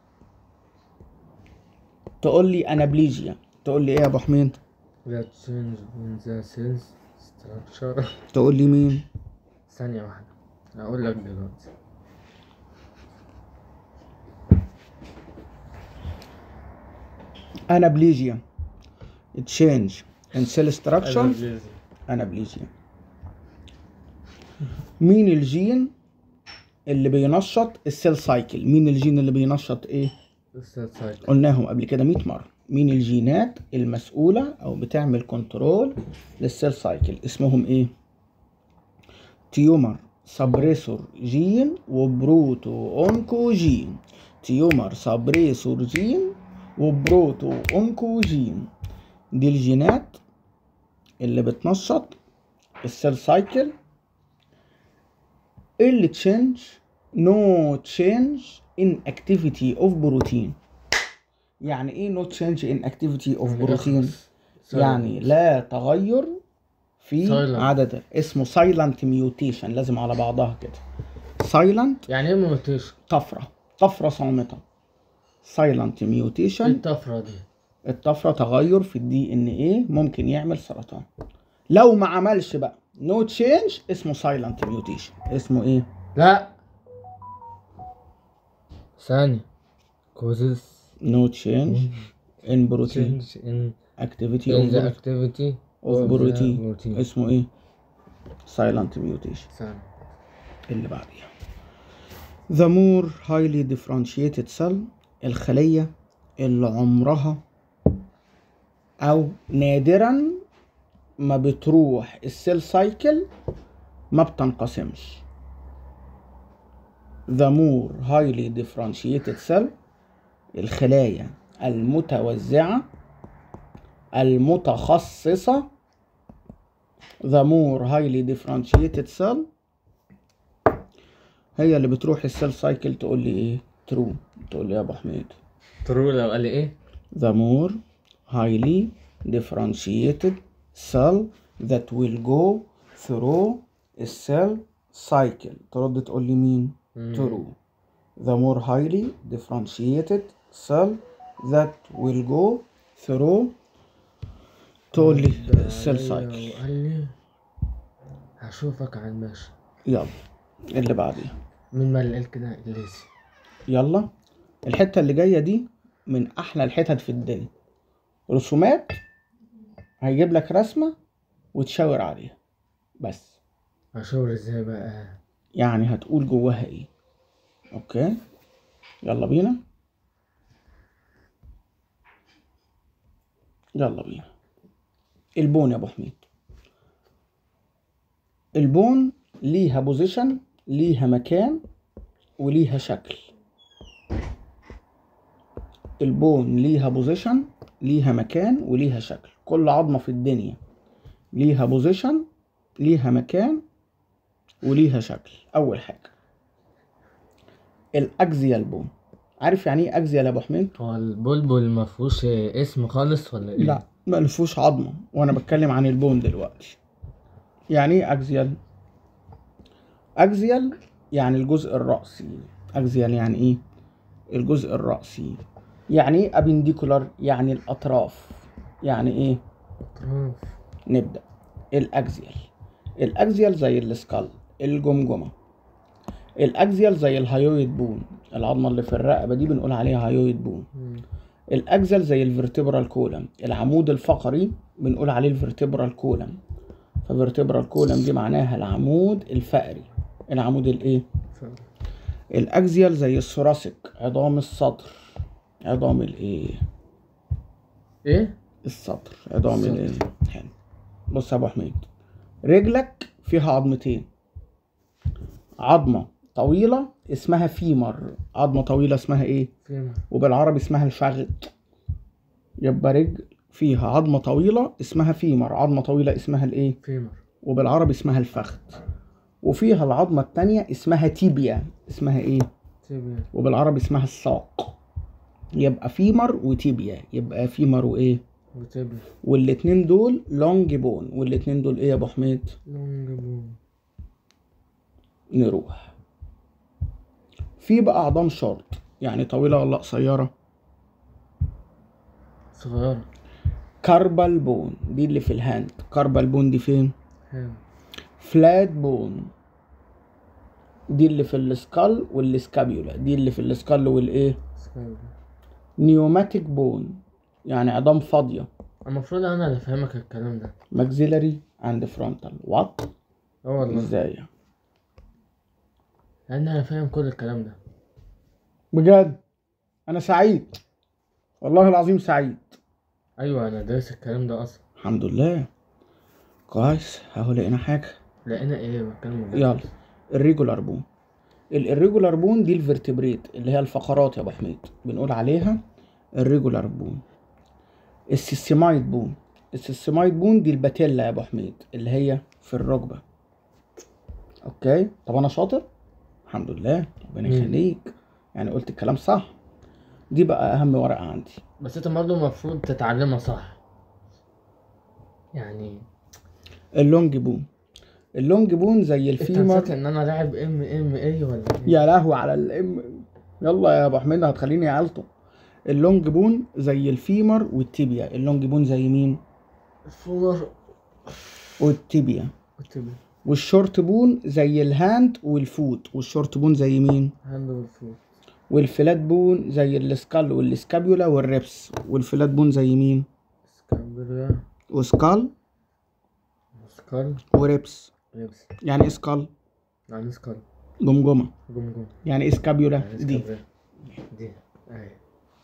تقول لي انابليجيا تقول لي ايه يا ابو حميد that change in the cells structure تقول لي مين ثانية واحدة هقول لك دلوقتي انابليجيا تشينج ان سيل ستراكشر انابليجيا مين الجين اللي بينشط السيل سايكل مين الجين اللي بينشط ايه السيل سايكل قلناهم قبل كده 100 مره مين الجينات المسؤوله او بتعمل كنترول للسيل سايكل اسمهم ايه تيومر سبريسور جين وبروتو اونكو جين تيومر سبريسور جين وبروتو اونكو جين دي الجينات اللي بتنشط السيل سايكل اللي تشينج نو تشينج ان اكتيفيتي اوف بروتين يعني ايه نو تشينج ان اكتيفيتي اوف بروتين يعني لا تغير في Silent. عدد اسمه سايلنت ميوتيشن لازم على بعضها كده سايلنت يعني ايه موتيشن؟ طفرة طفرة صامتة سايلنت ايه ميوتيشن الطفرة دي؟ الطفرة تغير في الدي ان ايه ممكن يعمل سرطان لو ما عملش بقى نو تشينج اسمه سايلنت ميوتيشن اسمه ايه لا ثانية كوزيس نو تشينج ان بروتين change in اكتيفيتي in the اوف activity اوف of the بروتين protein. اسمه ايه سايلنت ميوتيشن ثانية اللي بعديها The more highly differentiated cell الخلية اللي عمرها أو نادرا ما بتروح السيل سايكل ما بتنقسمش The more highly differentiated cell الخلايا المتوزعة المتخصصة The more highly differentiated cell هي اللي بتروح السيل سايكل تقول لي ايه ترو تقول لي يا ابو حميد ترو لو قال لي ايه؟ the more highly differentiated cell that will go through a cell cycle ترد تقول لي مين مم. true the more highly differentiated cell that will go through تقول لي السيل سايكل وقال لي هشوفك على الماشي يلا اللي بعديها مين ما اللي قال كده الليسي يلا الحتة اللي جاية دي من أحلى الحتت في الدنيا رسومات هيجيب لك رسمة وتشاور عليها بس هشاور ازاي بقى يعني هتقول جواها ايه اوكي يلا بينا يلا بينا البون يا ابو حميد البون ليها بوزيشن ليها مكان وليها شكل البون ليها بوزيشن ليها مكان وليها شكل كل عظمة في الدنيا ليها بوزيشن ليها مكان وليها شكل اول حاجه الاكزيال بون عارف يعني ايه اكزيال يا ابو حميد هو البلبل ما فيهوش اسم خالص ولا ايه؟ لا ما فيهوش عظمه وانا بتكلم عن البون دلوقتي يعني ايه اكزيال اكزيال يعني الجزء الرأسي اكزيال يعني ايه الجزء الرأسي يعني ايه ابنديكولار يعني الاطراف يعني ايه اطراف نبدأ الأكزيال الأكزيال زي السكال الجمجمة الأكزيال زي الهايويد بون العظمة اللي في الرقبة دي بنقول عليها هايويد بون مم. الأكزيال زي الفرتبرال كولم العمود الفقري بنقول عليه الفرتبرال كولم ففرتبرال كولم دي معناها العمود الفقري العمود الايه ف- الأكزيال زي الثوراسيك عظام الصدر عظام الايه ايه؟ الصدر عظام الصدر. الايه حلو بص يا ابو حميد رجلك فيها عظمتين عظمه طويله اسمها فيمر عظمه طويله اسمها ايه فين؟ وبالعربي اسمها الفخذ يبقى رجل فيها عظمه طويله اسمها فيمر عظمه طويله اسمها الايه فيمر وبالعربي اسمها الفخذ وفيها العظمه التانية اسمها تيبيا اسمها ايه تيبيا وبالعربي اسمها الساق يبقى فيمر وتيبيا يبقى فيمر وايه وتيبيا والاتنين دول لونج بون والاتنين دول ايه يا ابو حميد لونج بون نروح في بقى عظام شورت يعني طويله ولا قصيره صغيرة كاربال بون دي اللي في الهاند كاربال بون دي فين حلو فلات بون دي اللي في السكال والسكابيولا دي اللي في السكال والايه سكايب. نيوماتيك بون يعني عظام فاضيه المفروض انا اللي افهمك الكلام ده ماكسيلاري اند فرونتال وات اه والله ازاي لان انا فاهم كل الكلام ده بجد انا سعيد والله العظيم سعيد ايوه انا دارس الكلام ده اصلا الحمد لله كويس اهو لقينا حاجه لقينا ايه بتكلم بجد. يلا الريجولار بون الريجولار بون دي الفرتبريت اللي هي الفقرات يا ابو حميد بنقول عليها الريجولار بون السيستمايد بون السيسمايد بون دي الباتيلا يا ابو حميد اللي هي في الركبه اوكي طب انا شاطر الحمد لله ربنا مم. يخليك يعني قلت الكلام صح دي بقى اهم ورقه عندي بس انت برضه المفروض تتعلمها صح يعني اللونج بون اللونج بون زي انت الفيمر نسيت ان انا لاعب ام ام اي ولا ايه؟ يا لهوي على الام يلا يا ابو حميد هتخليني اعلته اللونج بون زي الفيمر والتيبيا اللونج بون زي مين فور والتيبيا كنت والشورت بون زي الهاند والفوت والشورت بون زي مين هاند فور والفلات بون زي السكال والسكابيولا والريبس والفلات بون زي مين سكامبريا وسكال سكال وريبس ريبس يعني ايه سكال يعني سكال جمجمه جمجم يعني ايه سكابيولا يعني دي سكامبريا. دي ايوه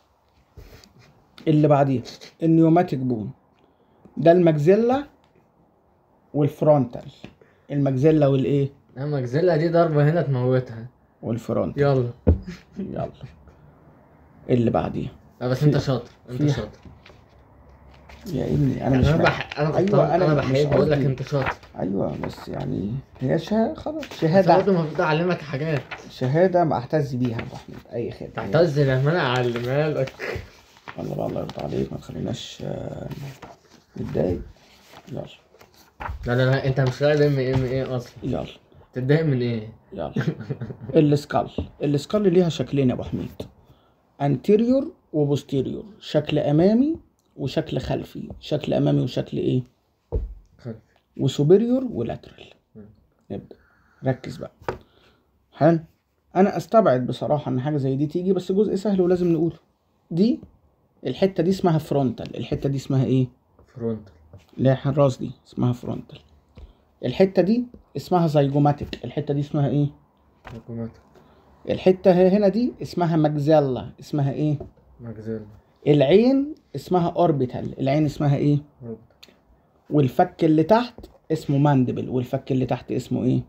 اللي بعديه النيوماتيك بون ده المجزلة والفرونتال المجزلة والايه اما جزيلا دي ضربة هنا تموتها والفرونتال يلا يلا اللي بعديها لا بس انت شاطر انت في- شاطر يا ابني انا مش انا فاهم. بح... انا أيوة، أيوة أنا انا مش بحب بقول لك قصدي. انت شاطر ايوه بس يعني هي شهادة خلاص بس شهادة برضه المفروض اعلمك حاجات شهادة ما اعتز بيها يا ابو احمد اي خدمة تعتز لما انا اعلمها لك الله بقى الله يرضى عليك ما تخليناش آه، نتضايق يلا لا لا لا انت مش لاعب ام ام ايه اصلا يلا تتضايق من ايه؟ يلا السكال السكال ليها شكلين يا ابو حميد انتيريور وبوستيريور شكل امامي وشكل خلفي شكل امامي وشكل ايه خلف وسوبيريور ولاترال مم. نبدا ركز بقى حلو انا استبعد بصراحه ان حاجه زي دي تيجي بس جزء سهل ولازم نقوله دي الحته دي اسمها فرونتال الحته دي اسمها ايه فرونت اللي هي الراس دي اسمها فرونتال الحته دي اسمها زيجوماتيك الحته دي اسمها ايه حكومات الحته هنا دي اسمها مجزله اسمها ايه مجزيلا العين اسمها اوربيتال العين اسمها ايه والفك اللي تحت اسمه ماندبل والفك اللي تحت اسمه ايه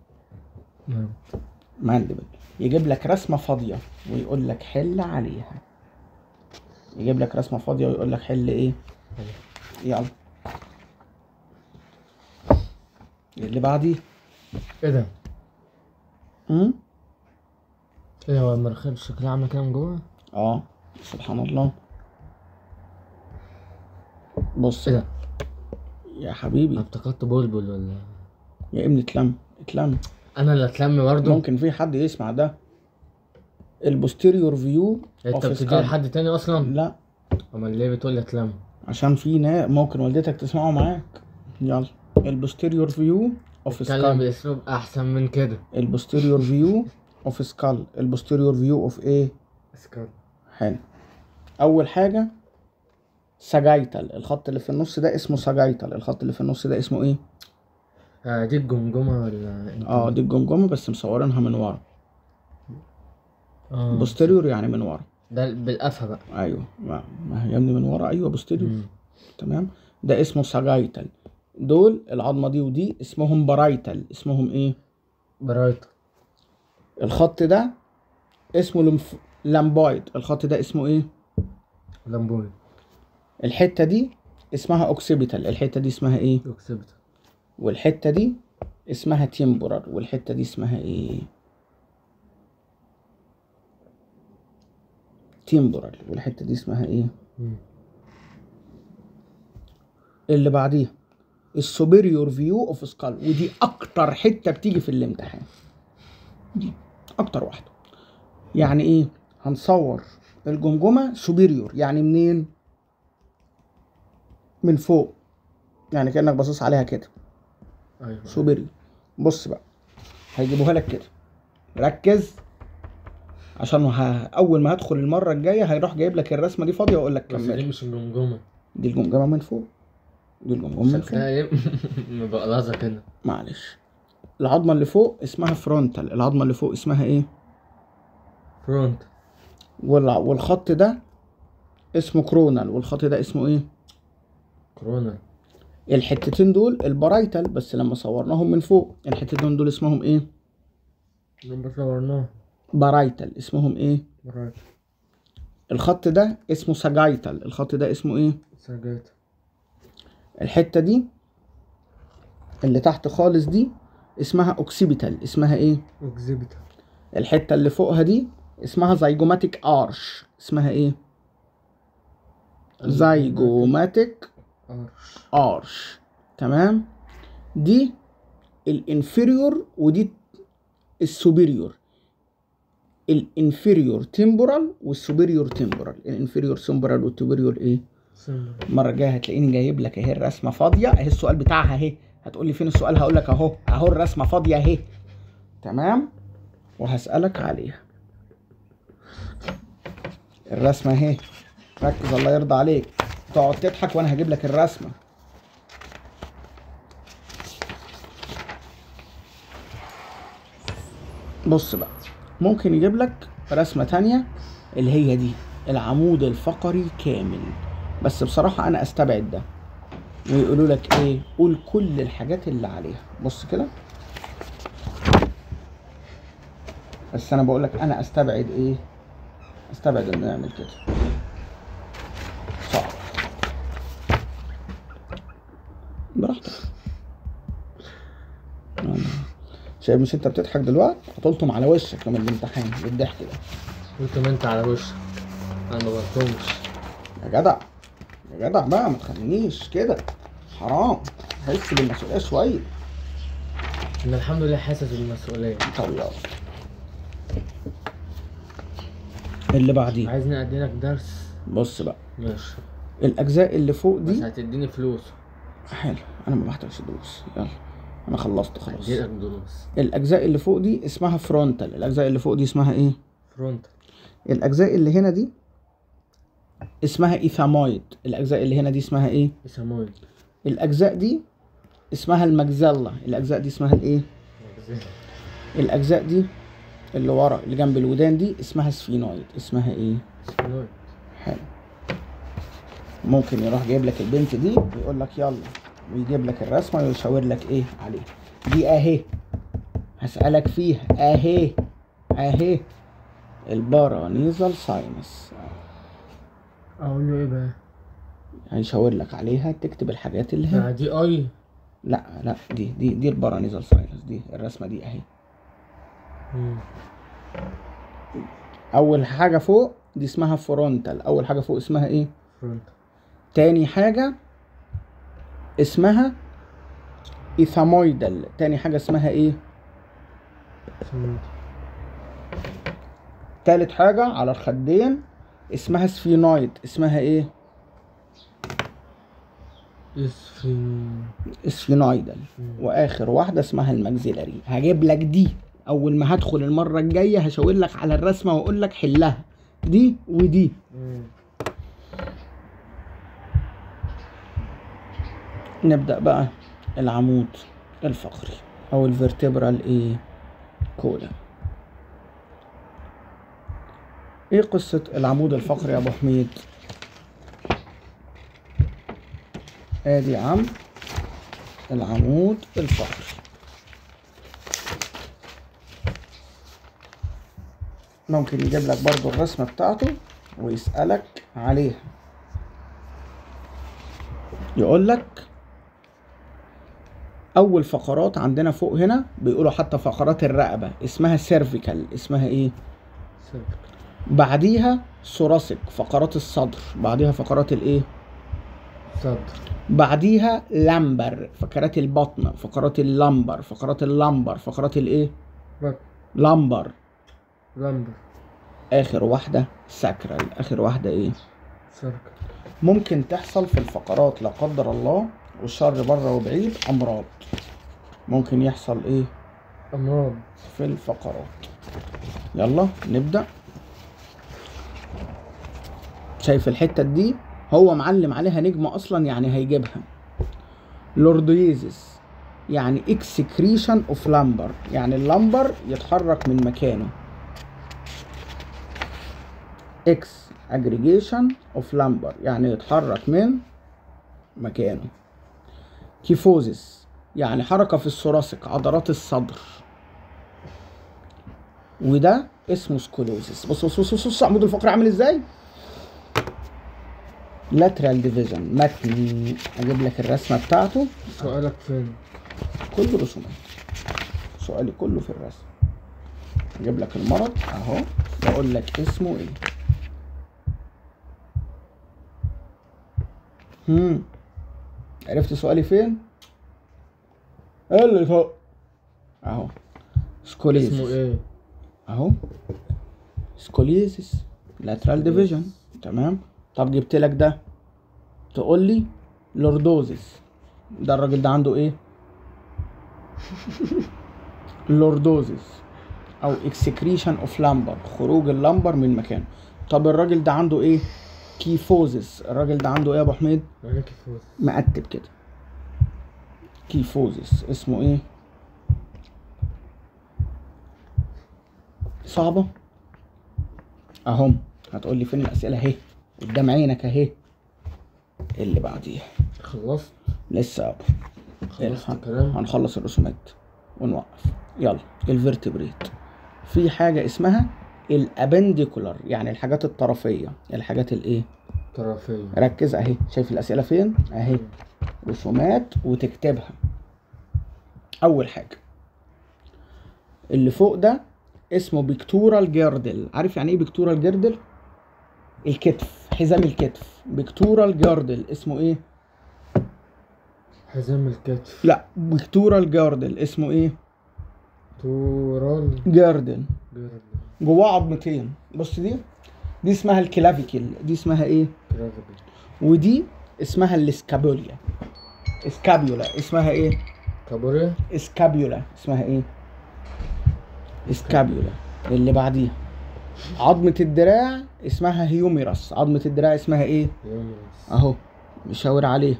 ماندبل يجيب لك رسمه فاضيه ويقول لك حل عليها يجيب لك رسمه فاضيه ويقول لك حل ايه يلا اللي بعديه ايه ده؟ امم ايه هو المرخب شكلها عامل كده من جوه؟ اه سبحان الله بص ايه ده؟ يا انا حبيبي افتكرت بلبل ولا يا ابني اتلم اتلم انا اللي اتلم برضه ممكن في حد يسمع ده البوستيريور فيو انت بتدي لحد تاني اصلا؟ لا امال ليه بتقول لي اتلم؟ عشان في نا ممكن والدتك تسمعه معاك يلا البوستيريور فيو اوف اتكلم سكال باسلوب احسن من كده البوستيريور فيو اوف سكال البوستيريور فيو اوف ايه اسكال حلو اول حاجه سجايتال الخط اللي في النص ده اسمه سجايتال الخط اللي في النص ده اسمه ايه آه دي الجمجمة ولا انت- اه دي الجمجمه بس مصورينها من ورا اه بوستيريور يعني من ورا ده بالقفا بقى ايوه ما, ما هي يا ابني من ورا ايوه بوستيريور مم. تمام ده اسمه سجايتال دول العظمه دي ودي اسمهم برايتال اسمهم ايه برايت الخط ده اسمه لمف... لامبايد الخط ده اسمه ايه لامبوي الحته دي اسمها اوكسيبيتال الحته دي اسمها ايه اوكسبت والحته دي اسمها تيمبورال والحته دي اسمها ايه تيمبورال والحته دي اسمها ايه اللي بعديها السوبيريور فيو اوف سكال ودي اكتر حته بتيجي في الامتحان دي اكتر واحده يعني ايه هنصور الجمجمه سوبيريور يعني منين من فوق يعني كانك باصص عليها كده ايوه سوبيريور بص بقى هيجيبوها لك كده ركز عشان ه... اول ما هدخل المره الجايه هيروح جايب لك الرسمه دي فاضيه واقول لك بس دي كمل مش الجمجمة دي الجمجمه من فوق دي الجمجمه من فوق شكلها ايه مبقلظة كده معلش العظمه اللي فوق اسمها فرونتال العظمه اللي فوق اسمها ايه فرونت والع... والخط ده اسمه كرونال والخط ده اسمه ايه كورونا الحتتين دول البرايتال بس لما صورناهم من فوق الحتتين دول اسمهم ايه لما صورناه برايتال اسمهم ايه برايت الخط ده اسمه ساجايتال الخط ده اسمه ايه سجلت الحته دي اللي تحت خالص دي اسمها اوكسيبيتال اسمها ايه اكزيبيتر الحته اللي فوقها دي اسمها زيجوماتيك ارش اسمها ايه زيجوماتيك ارش ارش تمام دي الانفيريور ودي السوبيريور الانفيريور تمبورال والسوبيريور تمبورال الانفيريور تمبورال والسوبيريور ايه سيمبل المره الجايه هتلاقيني جايب لك اهي الرسمه فاضيه اهي السؤال بتاعها اهي هتقول لي فين السؤال هقول لك اهو اهو الرسمه فاضيه اهي تمام وهسالك عليها الرسمه اهي ركز الله يرضى عليك تقعد تضحك وانا هجيب لك الرسمه بص بقى ممكن يجيب لك رسمه تانية اللي هي دي العمود الفقري كامل بس بصراحة أنا أستبعد ده ويقولوا لك إيه قول كل الحاجات اللي عليها بص كده بس أنا بقول لك أنا أستبعد إيه أستبعد إنه يعمل كده صعب براحتك آه. شايف مش انت بتضحك دلوقتي هتلطم على وشك من الامتحان بالضحك ده وانت ما انت على وشك انا ما بطلبش يا جدع يا جدع بقى ما تخلينيش كده حرام حس بالمسؤولية شوية انا الحمد لله حاسس بالمسؤوليه طب يلا اللي بعديه عايزني ادي لك درس بص بقى ماشي الأجزاء اللي فوق بس دي هتديني فلوس حلو أنا ما بحتاجش دروس يلا أنا خلصت خلاص هدي لك دروس الأجزاء اللي فوق دي اسمها فرونتال الأجزاء اللي فوق دي اسمها إيه؟ فرونت الأجزاء اللي هنا دي اسمها إيثامويد الأجزاء اللي هنا دي اسمها إيه؟ يسموه الأجزاء دي اسمها المجزلة الأجزاء دي اسمها الإيه؟ الأجزاء دي اللي ورا اللي جنب الودان دي اسمها سفينويد اسمها إيه؟ يسموه حلو ممكن يروح جايب لك البنت دي ويقول لك يلا ويجيب لك الرسمة ويشاور لك ايه عليها دي اهي هسألك فيها اهي اهي البارانيزال ساينس اقول له ايه بقى هيشاور لك عليها تكتب الحاجات اللي هنا يعني دي اي لا لا دي دي دي البارانيزال ساينس دي الرسمة دي اهي مم. اول حاجة فوق دي اسمها فرونتال اول حاجة فوق اسمها ايه فرونت تاني حاجة اسمها إيثامويدال تاني حاجة اسمها ايه يسموه تالت حاجة على الخدين اسمها سفينويد اسمها ايه اسفي سفينويدال واخر واحدة اسمها الماكسيلاري هجيب لك دي اول ما هدخل المرة الجاية هشاور لك على الرسمة واقول لك حلها دي ودي مم. نبدأ بقى العمود الفقري او الفرتبرال ايه كولا ايه قصة العمود الفقري يا ابو حميد ادي يا عم العمود الفقري ممكن يجيب لك برضو الرسمة بتاعته ويسألك عليها يقول لك اول فقرات عندنا فوق هنا بيقولوا حتى فقرات الرقبة اسمها سيرفيكال اسمها ايه سيرك بعديها ثوراسيك فقرات الصدر بعديها فقرات الايه صدر بعديها لامبر فقرات البطن فقرات اللمبر فقرات اللمبر فقرات الايه بط لمبر لمبر اخر واحدة ساكرال اخر واحدة ايه سيرك ممكن تحصل في الفقرات لا قدر الله والشر بره وبعيد امراض ممكن يحصل ايه امراض في الفقرات يلا نبدأ شايف الحتة دي هو معلم عليها نجمة أصلا يعني هيجيبها لوردويزيس يعني اكسكريشن اوف لامبر يعني اللمبر يتحرك من مكانه اكس اجريجيشن اوف لامبر يعني يتحرك من مكانه كيفوزيس يعني حركة في الثوراسيك عضلات الصدر وده اسمه سكولوزيس بص بص بص بص, بص عمود الفقري عامل ازاي lateral division متني اجيب لك الرسمه بتاعته سؤالك فين؟ كله رسومات سؤالي كله في الرسم اجيب لك المرض اهو واقول لك اسمه ايه هم عرفت سؤالي فين اللي فوق اهو سكوليزيس اسمه ايه؟ اهو سكوليزيس لاترال ديفيجن تمام طب جبت لك ده تقول لي لوردوزيس ده الراجل ده عنده ايه لوردوزيس او اكسكريشن اوف لامبر خروج اللمبر من مكانه طب الراجل ده عنده ايه كيفوزيس الراجل ده عنده ايه يا ابو حميد مالك يفوز مقتب كده كيفوزيس اسمه ايه صعبة اهم هتقول لي فين الاسئلة اهي قدام عينك اهي اللي بعديها خلصت؟ لسه يابا خلصت هن- الكلام؟ هنخلص الرسومات ونوقف يلا الفيرتبريت في حاجة اسمها الابنديكولار يعني الحاجات الطرفية الحاجات الايه طرفية ركز اهي شايف الاسئلة فين اهي رسومات وتكتبها اول حاجه اللي فوق ده اسمه بيكتورال جيردل عارف يعني ايه بيكتورال جيردل الكتف حزام الكتف بيكتورال جيردل اسمه ايه حزام الكتف لا بيكتورال جيردل اسمه ايه تورال جيردل جرد جواه عظمتين بص دي دي اسمها الكلافيكل دي اسمها ايه كرافيكل ودي اسمها الاسكابوليا اسكابيولا اسمها ايه كابوريا اسكابيولا اسمها ايه اسكابيولا اللي بعديها عظمة الدراع اسمها هيوميرس عظمة الدراع اسمها ايه يوميرس اهو مشاور عليها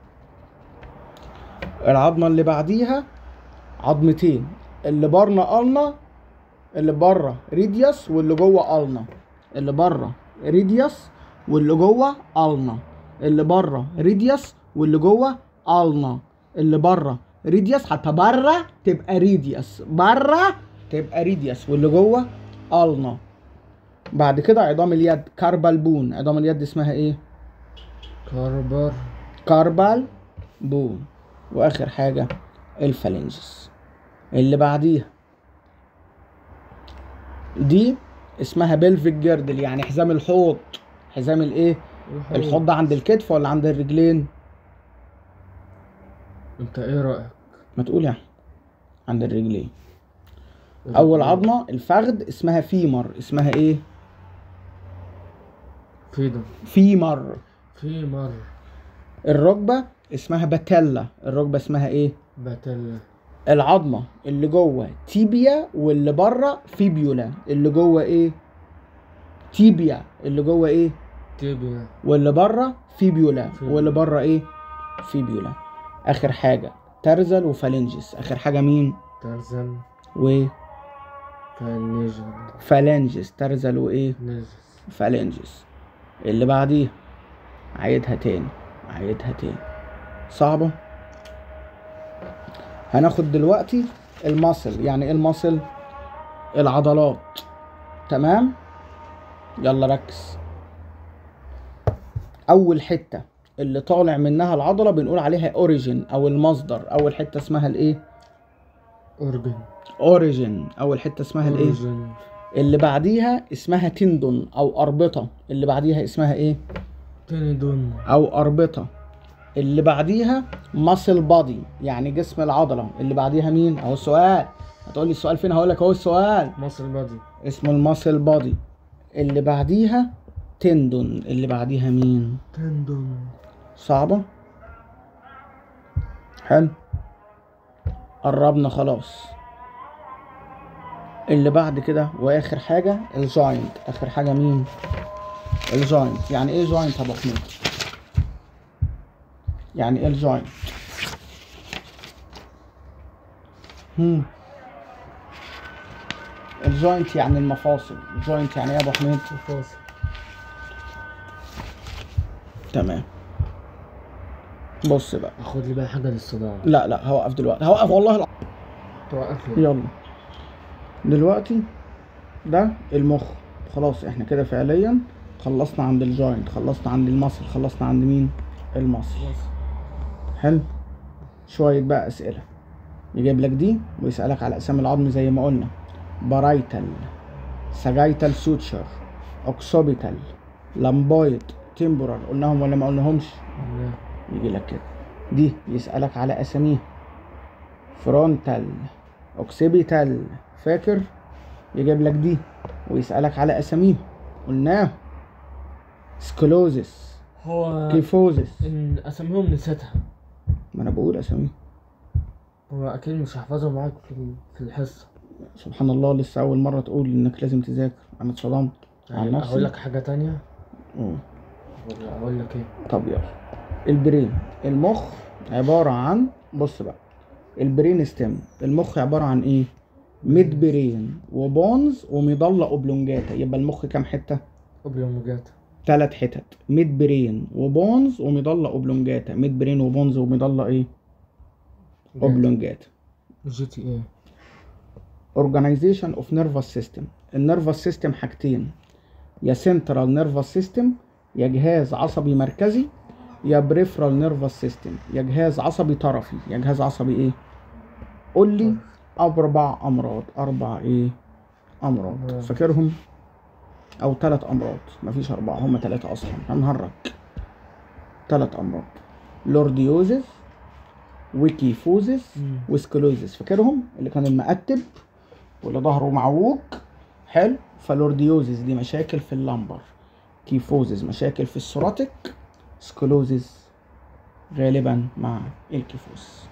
العظمة اللي بعديها عظمتين اللي بره النا اللي بره ريديوس واللي جوه النا اللي بره ريديوس واللي جوه النا اللي بره ريديوس واللي جوه النا اللي بره ريديوس حتى بره تبقى ريديوس بره تبقى ريديوس واللي جوه النا بعد كده عظام اليد كاربال بون عظام اليد اسمها ايه كاربر كاربال بون واخر حاجه الفالنجز اللي بعديها دي اسمها بلفيك جيردل يعني حزام الحوض حزام الايه الحوض ده عند الكتف ولا عند الرجلين انت ايه رأيك؟ ما تقول يعني عند الرجلين اول عظمه الفخذ اسمها فيمر اسمها ايه فيدا فيمر في مر الركبه اسمها باتيلا الركبه اسمها ايه باتيلا العظمه اللي جوه تيبيا واللي بره فيبيولا اللي جوه ايه تيبيا اللي جوه ايه تيبيا واللي بره فيبيولا فيبيولا. واللي بره ايه فيبيولا اخر حاجه ترزل وفالنجس اخر حاجه مين ترزن وفالنجس فالنجن ترزل وايه نجس فالنجس اللي بعديها عيدها تاني عيدها تاني صعبة هناخد دلوقتي المصل يعني ايه المصل العضلات تمام يلا ركز اول حتة اللي طالع منها العضلة بنقول عليها اوريجين او المصدر اول حتة اسمها الايه اورجن اوريجين اول حتة اسمها الايه اورجن اللي بعديها اسمها تندون او اربطه اللي بعديها اسمها ايه تندون او اربطه اللي بعديها ماسل بادي يعني جسم العضله اللي بعديها مين اهو السؤال هتقول لي السؤال فين هقول لك اهو السؤال مصر بادي اسمه الماسل بادي اللي بعديها تندون اللي بعديها مين تندون صعبه حلو قربنا خلاص اللي بعد كده واخر حاجه الجوينت اخر حاجه مين الجوينت يعني ايه جوينت يا ابو حميد يعني ايه الجوينت هم الجوينت يعني المفاصل الجوينت يعني ايه يا ابو حميد الفاصل تمام بص بقى اخد لي بقى حاجه للصداع لا لا هوقف دلوقتي هوقف والله العظيم توقف لي يلا دلوقتي ده المخ خلاص احنا كده فعليا خلصنا عند الجوينت خلصنا عند المصل خلصنا عند مين المصل حلو شوية بقى أسئلة يجيب لك دي ويسألك على أسامي العظم زي ما قلنا بارايتال ساجايتال سوتشر اوكسوبيتال لامبويد تيمبورال قلناهم ولا ما قلناهمش الله. يجي لك كده دي يسألك على أساميها فرونتال اوكسيبيتال فاكر يجيب لك دي ويسألك على أساميها قلناه سكلوزس هو كيفوزس إن أساميهم نسيتها ما أنا بقول أساميها هو أكيد مش هحفظها معاك في ال- في الحصة سبحان الله لسه أول مرة تقول إنك لازم تذاكر أنا اتصدمت عن يعني نفسي أقول لك حاجة تانية أوه. ولا أقول لك إيه طب يلا البرين المخ عبارة عن بص بقى البرين ستيم المخ عبارة عن ايه ميد برين وبونز ومظلة اوبلونجاتا يبقى المخ كام حتة أوبليوموجاتا تلات حتت ميد برين وبونز ومظلة اوبلونجاتا ميد برين وبونز ومظلة ايه اوبلونجاتا جي تي إيه organization of nervous system النيرفس سيستم حاجتين يا central nervous system يا جهاز عصبي مركزي يا بريفرال نيرفس سيستم يا جهاز عصبي طرفي يا جهاز عصبي ايه قول لي اربع امراض اربع ايه امراض أمراض. فاكرهم او ثلاث امراض مفيش اربعه هم ثلاثه اصلا هنهرج ثلاث امراض لورديوزيس ويكيفوزيس مم. وسكلوزيس فاكرهم اللي كان المقتب واللي ظهره معوج حلو فلورديوزيس دي مشاكل في اللمبر كيفوزيس مشاكل في السوراتيك سكلوزيس غالبا مع الكيفوز